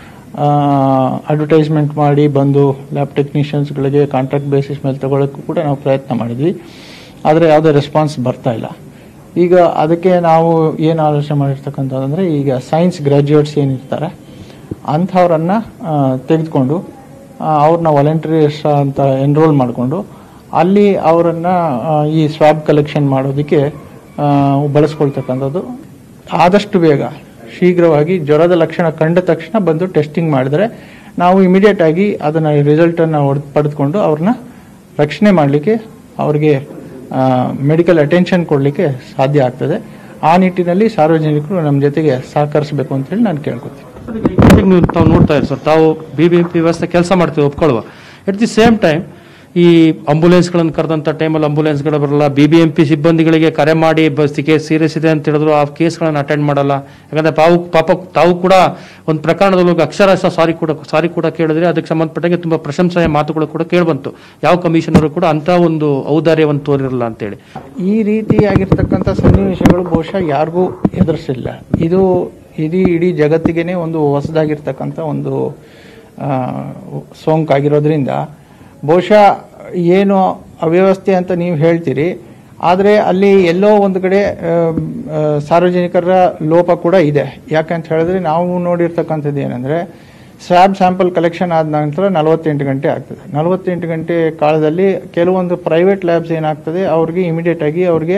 ಅಡ್ವರ್ಟೈಸ್ಮೆಂಟ್ ಮಾಡಿ ಬಂದು ಲ್ಯಾಬ್ ಟೆಕ್ನಿಷಿಯನ್ಸ್ಗಳಿಗೆ ಕಾಂಟ್ರಾಕ್ಟ್ ಬೇಸಿಸ್ ಮೇಲೆ ತಗೊಳ್ಳೋಕ್ಕೂ ಕೂಡ ನಾವು ಪ್ರಯತ್ನ ಮಾಡಿದ್ವಿ ಆದರೆ ಯಾವುದೇ ರೆಸ್ಪಾನ್ಸ್ ಬರ್ತಾ ಇಲ್ಲ ಈಗ ಅದಕ್ಕೆ ನಾವು ಏನು ಆಲೋಚನೆ ಮಾಡಿರ್ತಕ್ಕಂಥದ್ದಂದರೆ ಈಗ ಸೈನ್ಸ್ ಗ್ರ್ಯಾಜುಯೇಟ್ಸ್ ಏನಿರ್ತಾರೆ ಅಂಥವ್ರನ್ನು ತೆಗೆದುಕೊಂಡು ಅವ್ರನ್ನ ವಾಲಂಟಿಯರ್ಸ್ ಅಂತ ಎನ್ರೋಲ್ ಮಾಡಿಕೊಂಡು ಅಲ್ಲಿ ಅವರನ್ನು ಈ ಸ್ವಾಬ್ ಕಲೆಕ್ಷನ್ ಮಾಡೋದಕ್ಕೆ ಆ, ಬಳಸ್ಕೊಳ್ತಕ್ಕಂಥದ್ದು ಆದಷ್ಟು ಬೇಗ ಶೀಘ್ರವಾಗಿ ಜ್ವರದ ಲಕ್ಷಣ ಕಂಡ ತಕ್ಷಣ ಬಂದು ಟೆಸ್ಟಿಂಗ್ ಮಾಡಿದ್ರೆ ನಾವು ಇಮಿಡಿಯೇಟ್ ಆಗಿ ಅದನ್ನು ರಿಸಲ್ಟನ್ನು ಪಡೆದುಕೊಂಡು ಅವ್ರನ್ನ ರಕ್ಷಣೆ ಮಾಡಲಿಕ್ಕೆ ಅವ್ರಿಗೆ ಮೆಡಿಕಲ್ ಅಟೆನ್ಷನ್ ಕೊಡಲಿಕ್ಕೆ ಸಾಧ್ಯ ಆಗ್ತದೆ ಆ ನಿಟ್ಟಿನಲ್ಲಿ ಸಾರ್ವಜನಿಕರು ನಮ್ಮ ಜೊತೆಗೆ ಸಹಕರಿಸಬೇಕು ಅಂತ ಹೇಳಿ ನಾನು ಕೇಳ್ಕೊತೀನಿ ಈಗ ನೀವು ತಾವು ನೋಡ್ತಾ ಇರಿ ಸರ್ ತಾವು ಬಿ ಬಿ ಎಂ ಪಿ ವ್ಯವಸ್ಥೆ ಕೆಲಸ ಮಾಡ್ತೀವಿ ಒಪ್ಕೊಳ್ಳುವ ಎಟ್ ದಿ ಸೇಮ್ ಟೈಮ್ ಈ ಅಂಬುಲೆನ್ಸ್ಗಳನ್ನು ಕರೆದಂಥ ಟೈಮಲ್ಲಿ ಅಂಬುಲೆನ್ಸ್ಗಳು ಬರಲ್ಲ ಬಿ ಬಿ ಎಂ ಪಿ ಸಿಬ್ಬಂದಿಗಳಿಗೆ ಕರೆ ಮಾಡಿ ಬಸ್ ಕೇಸ್ ಸೀರಿಯಸ್ ಇದೆ ಅಂತ ಹೇಳಿದ್ರು ಆ ಕೇಸ್ಗಳನ್ನು ಅಟೆಂಡ್ ಮಾಡಲ್ಲ ಯಾಕಂದ್ರೆ ತಾವು ಪಾಪ ತಾವು ಕೂಡ ಒಂದು ಪ್ರಕರಣದಲ್ಲಿ ಹೋಗಿ ಅಕ್ಷರಶಃ ಸಾರಿ ಕೂಡ ಸಾರಿ ಕೂಡ ಕೇಳಿದ್ರೆ ಅದಕ್ಕೆ ಸಂಬಂಧಪಟ್ಟಂಗೆ ತುಂಬಾ ಪ್ರಶಂಸೆಯ ಮಾತುಗಳು ಕೂಡ ಕೇಳಿಬಂತು ಯಾವ ಕಮಿಷನರು ಕೂಡ ಅಂತ ಒಂದು ಔದಾರ್ಯವನ್ನು ತೋರಿರಲ್ಲ ಅಂತೇಳಿ ಈ ರೀತಿಯಾಗಿರ್ತಕ್ಕಂಥ ಸನ್ನಿವೇಶಗಳು ಬಹುಶಃ ಯಾರಿಗೂ ಎದುರಿಸಿಲ್ಲ ಇದು ಇಡೀ ಇಡೀ ಜಗತ್ತಿಗೇನೆ ಒಂದು ಹೊಸದಾಗಿರ್ತಕ್ಕಂಥ ಒಂದು ಆ, ಸೋಂಕಾಗಿರೋದ್ರಿಂದ ಬಹುಶಃ ಏನು ಅವ್ಯವಸ್ಥೆ ಅಂತ ನೀವು ಹೇಳ್ತೀರಿ ಆದರೆ ಅಲ್ಲಿ ಎಲ್ಲೋ ಒಂದು ಕಡೆ ಆ, ಆ, ಸಾರ್ವಜನಿಕರ ಲೋಪ ಕೂಡ ಇದೆ ಯಾಕಂತ ಹೇಳಿದ್ರೆ ನಾವು ನೋಡಿರ್ತಕ್ಕಂಥದ್ದು ಏನಂದರೆ ಸ್ವಾಬ್ ಸ್ಯಾಂಪಲ್ ಕಲೆಕ್ಷನ್ ಆದ ನಂತರ ನಲವತ್ತೆಂಟು ಗಂಟೆ ಆಗ್ತದೆ ನಲವತ್ತೆಂಟು ಗಂಟೆ ಕಾಲದಲ್ಲಿ ಕೆಲವೊಂದು ಪ್ರೈವೇಟ್ ಲ್ಯಾಬ್ಸ್ ಏನಾಗ್ತದೆ ಅವ್ರಿಗೆ ಇಮಿಡಿಯೇಟ್ ಆಗಿ ಅವ್ರಿಗೆ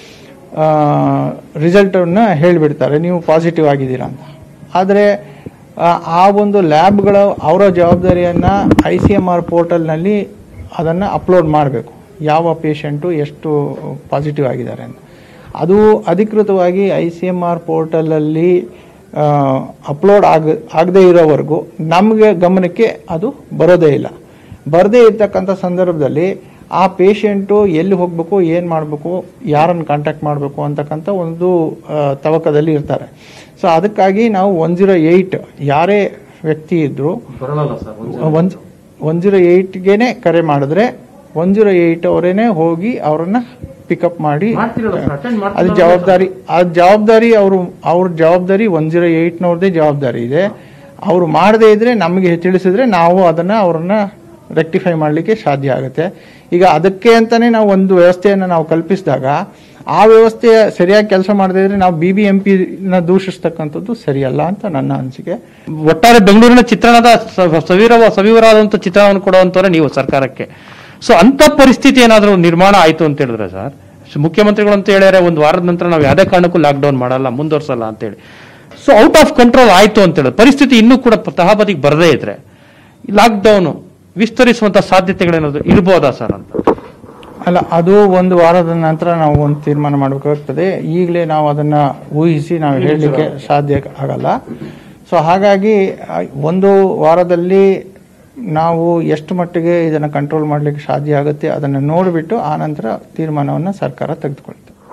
ರಿಸಲ್ಟನ್ನು ಹೇಳಿಬಿಡ್ತಾರೆ ನೀವು ಪಾಸಿಟಿವ್ ಆಗಿದ್ದೀರಾ ಅಂತ ಆದರೆ ಆ ಒಂದು ಲ್ಯಾಬ್ಗಳ ಅವರ ಜವಾಬ್ದಾರಿಯನ್ನು ಐ ಸಿ ಎಮ್ ಆರ್ ಪೋರ್ಟಲ್ನಲ್ಲಿ ಅದನ್ನು ಅಪ್ಲೋಡ್ ಮಾಡಬೇಕು ಯಾವ ಪೇಷಂಟು ಎಷ್ಟು ಪಾಸಿಟಿವ್ ಆಗಿದ್ದಾರೆ ಅಂತ ಅದು ಅಧಿಕೃತವಾಗಿ ಐ ಸಿ ಎಮ್ ಆರ್ ಪೋರ್ಟಲಲ್ಲಿ ಅಪ್ಲೋಡ್ ಆಗ ಆಗದೇ ಇರೋವರೆಗೂ ನಮಗೆ ಗಮನಕ್ಕೆ ಅದು ಬರೋದೇ ಇಲ್ಲ ಬರದೇ ಇರ್ತಕ್ಕಂಥ ಸಂದರ್ಭದಲ್ಲಿ ಆ ಪೇಷಂಟು ಎಲ್ಲಿ ಹೋಗಬೇಕು ಏನು ಮಾಡಬೇಕು ಯಾರನ್ನು ಕಾಂಟ್ಯಾಕ್ಟ್ ಮಾಡಬೇಕು ಅಂತಕ್ಕಂಥ ಒಂದು ಆ, ತವಕದಲ್ಲಿ ಇರ್ತಾರೆ ಸೊ ಅದಕ್ಕಾಗಿ ನಾವು ಒನ್ ಜೀರೋ ಏಯ್ಟ್ ಯಾರೇ ವ್ಯಕ್ತಿ ಇದ್ದರೂ ಒನ್ ಒನ್ ಜೀರೋ ಏಯ್ಟ್ಗೆನೆ ಕರೆ ಮಾಡಿದ್ರೆ ಒನ್ ಜೀರೋ ಏಯ್ಟ್ ಅವರೇನೆ ಹೋಗಿ ಅವರನ್ನ ಪಿಕಪ್ ಮಾಡಿ ಅದು ಜವಾಬ್ದಾರಿ ಆ ಜವಾಬ್ದಾರಿ ಅವರು ಅವ್ರ ಜವಾಬ್ದಾರಿ ಒನ್ ಜೀರೋ ಏಯ್ಟ್ನವ್ರದ್ದೇ ಜವಾಬ್ದಾರಿ ಇದೆ ಅವರು ಮಾಡದೇ ಇದ್ರೆ ನಮಗೆ ತಿಳಿಸಿದ್ರೆ ನಾವು ಅದನ್ನ ಅವರನ್ನ ರೆಕ್ಟಿಫೈ ಮಾಡಲಿಕ್ಕೆ ಸಾಧ್ಯ ಆಗುತ್ತೆ ಈಗ ಅದಕ್ಕೆ ಅಂತಾನೆ ನಾವು ಒಂದು ವ್ಯವಸ್ಥೆಯನ್ನು ನಾವು ಕಲ್ಪಿಸಿದಾಗ ಆ ವ್ಯವಸ್ಥೆ ಸರಿಯಾಗಿ ಕೆಲಸ ಮಾಡದೇ ಇದ್ರೆ ನಾವು ಬಿ ಬಿ ಎಂ ಪಿನ ದೂಷಿಸ್ತಕ್ಕಂಥದ್ದು ಸರಿಯಲ್ಲ ಅಂತ ನನ್ನ ಅನಿಸಿಕೆ ಒಟ್ಟಾರೆ ಬೆಂಗಳೂರಿನ ಚಿತ್ರಣದ ಸ- ಸವಿರವ ಸವಿವರಾದಂಥ ಚಿತ್ರಣವನ್ನು ಕೊಡುವಂತವರೇ ನೀವು ಸರ್ಕಾರಕ್ಕೆ ಸೊ ಅಂತ ಪರಿಸ್ಥಿತಿ ಏನಾದರೂ ನಿರ್ಮಾಣ ಆಯ್ತು ಅಂತ ಹೇಳಿದ್ರೆ ಸರ್ ಸ- ಮುಖ್ಯಮಂತ್ರಿಗಳು ಅಂತ ಹೇಳ್ಯಾರೆ ಒಂದು ವಾರದ ನಂತರ ನಾವು ಯಾವುದೇ ಕಾರಣಕ್ಕೂ ಲಾಕ್ಡೌನ್ ಮಾಡಲ್ಲ ಮುಂದುವರ್ಸಲ್ಲ ಅಂತೇಳಿ ಸೊ ಔಟ್ ಆಫ್ ಕಂಟ್ರೋಲ್ ಆಯ್ತು ಅಂತ ಹೇಳಿದ್ರೆ ಪರಿಸ್ಥಿತಿ ಇನ್ನೂ ಕೂಡ ಪ- ತಹಬದಿಗೆ ಬರದೇ ಇದ್ರೆ ಲಾಕ್ಡೌನ್ ವಿಸ್ತರಿಸುವಂತ ಸಾಧ್ಯತೆಗಳೇನಾದ್ರು ಇರ್ಬೋದಾ ಸರ್ ಅಂತ ಅಲ್ಲ ಅದು ಒಂದು ವಾರದ ನಂತರ ನಾವು ಒಂದು ತೀರ್ಮಾನ ಮಾಡಬೇಕಾಗ್ತದೆ ಈಗಲೇ ನಾವು ಅದನ್ನ ಊಹಿಸಿ ನಾವು ಹೇಳಲಿಕ್ಕೆ ಸಾಧ್ಯ ಆಗಲ್ಲ ಸೊ ಹಾಗಾಗಿ ಆ, ಒಂದು ವಾರದಲ್ಲಿ ನಾವು ಎಷ್ಟು ಮಟ್ಟಿಗೆ ಇದನ್ನು ಕಂಟ್ರೋಲ್ ಮಾಡಲಿಕ್ಕೆ ಸಾಧ್ಯ ಆಗುತ್ತೆ ಅದನ್ನು ನೋಡಿಬಿಟ್ಟು ಆ ನಂತರ ತೀರ್ಮಾನವನ್ನು ಸರ್ಕಾರ ತೆಗೆದುಕೊಳ್ತದೆ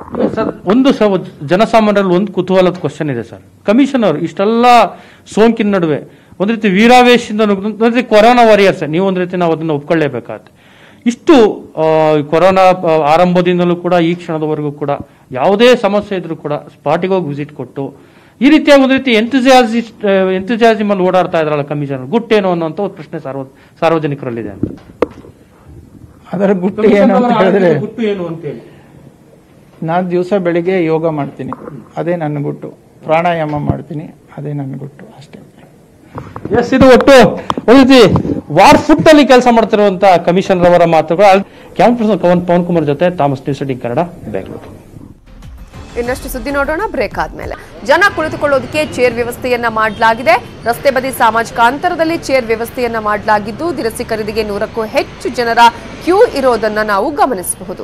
ಸರ್ ಒಂದು ಸ ಜನಸಾಮಾನ್ಯರಲ್ಲಿ ಒಂದು ಕುತೂಹಲದ ಕ್ವಶನ್ ಇದೆ ಸರ್ ಕಮಿಷನರ್ ಇಷ್ಟೆಲ್ಲ ಸೋಂಕಿನ ನಡುವೆ ಒಂದು ರೀತಿ ವೀರಾವೇಶದಿಂದ ನುಗ್ದು- ಒಂದು ರೀತಿ ಕೊರೋನಾ ವಾರಿಯರ್ಸ್ ನೀವು ಒಂದು ರೀತಿ ನಾವು ಅದನ್ನು ಒಪ್ಕೊಳ್ಳೇಬೇಕಾಗತ್ತೆ ಇಷ್ಟು ಆ, ಕೊರೋನಾ ಆ, ಆರಂಭದಿಂದಲೂ ಕೂಡ ಈ ಕ್ಷಣದವರೆಗೂ ಕೂಡ ಯಾವುದೇ ಸಮಸ್ಯೆ ಇದ್ರೂ ಕೂಡ ಸ್ಪಾಟಿಗೆ ಹೋಗಿ ವಿಸಿಟ್ ಕೊಟ್ಟು ಈ ರೀತಿಯ ಒಂದು ರೀತಿ ಎಂಥುಸಿಯಾಸಿಸ್ಟ್ ಎಂಥುಸಿಯಾಸಿಮ್ ಅಲ್ಲಿ ಓಡಾಡ್ತಾ ಇದ್ರಲ್ಲ ಕಮಿಷನರ್ ಗುಟ್ಟೇನು ಅನ್ನೋಂಥ ಒಂದು ಪ್ರಶ್ನೆ ಸಾರ್ವ ಸಾರ್ವಜನಿಕರಲ್ಲಿದೆ ಅಂತ ಅದರ ಗುಟ್ಟು ಏನು ಅಂತ ಹೇಳಿದ್ರೆ ಗುಟ್ಟು ಏನು ಅಂತೇಳಿ ನಾನು ದಿವಸ ಬೆಳಿಗ್ಗೆ ಯೋಗ ಮಾಡ್ತೀನಿ ಅದೇ ನನ್ನ ಗುಟ್ಟು ಪ್ರಾಣಾಯಾಮ ಮಾಡ್ತೀನಿ ಅದೇ ನನ್ನ ಗುಟ್ಟು ಅಷ್ಟೇ ಎಸ್ ಇದು ಒಟ್ಟು ಒಂದು ರೀತಿ ವಾರ್ ಫುಟ್ ಅಲ್ಲಿ ಕೆಲಸ ಮಾಡ್ತಿರುವಂತ ಕಮಿಷನರ್ ಅವರ ಮಾತುಗಳು ಕ್ಯಾಂಪ್ ಪರ್ಸನ್ ಪವನ್ ಪವನ್ ಕುಮಾರ್ ಜೊತೆ Thomas news eighteen Kannada Bengaluru ಇನ್ನಷ್ಟು ಸುದ್ದಿ ನೋಡೋಣ ಬ್ರೇಕ್ ಆದ್ಮೇಲೆ ಜನ ಕುಳಿತುಕೊಳ್ಳೋದಕ್ಕೆ ಚೇರ್ ವ್ಯವಸ್ಥೆಯನ್ನ ಮಾಡಲಾಗಿದೆ ರಸ್ತೆ ಬದಿ ಸಾಮಾಜಿಕ ಅಂತರದಲ್ಲಿ ಚೇರ್ ವ್ಯವಸ್ಥೆಯನ್ನ ಮಾಡಲಾಗಿದ್ದು ದಿನಸಿ ಖರೀದಿಗೆ ನೂರಕ್ಕೂ ಹೆಚ್ಚು ಜನರ ಕ್ಯೂ ಇರೋದನ್ನ ನಾವು ಗಮನಿಸಬಹುದು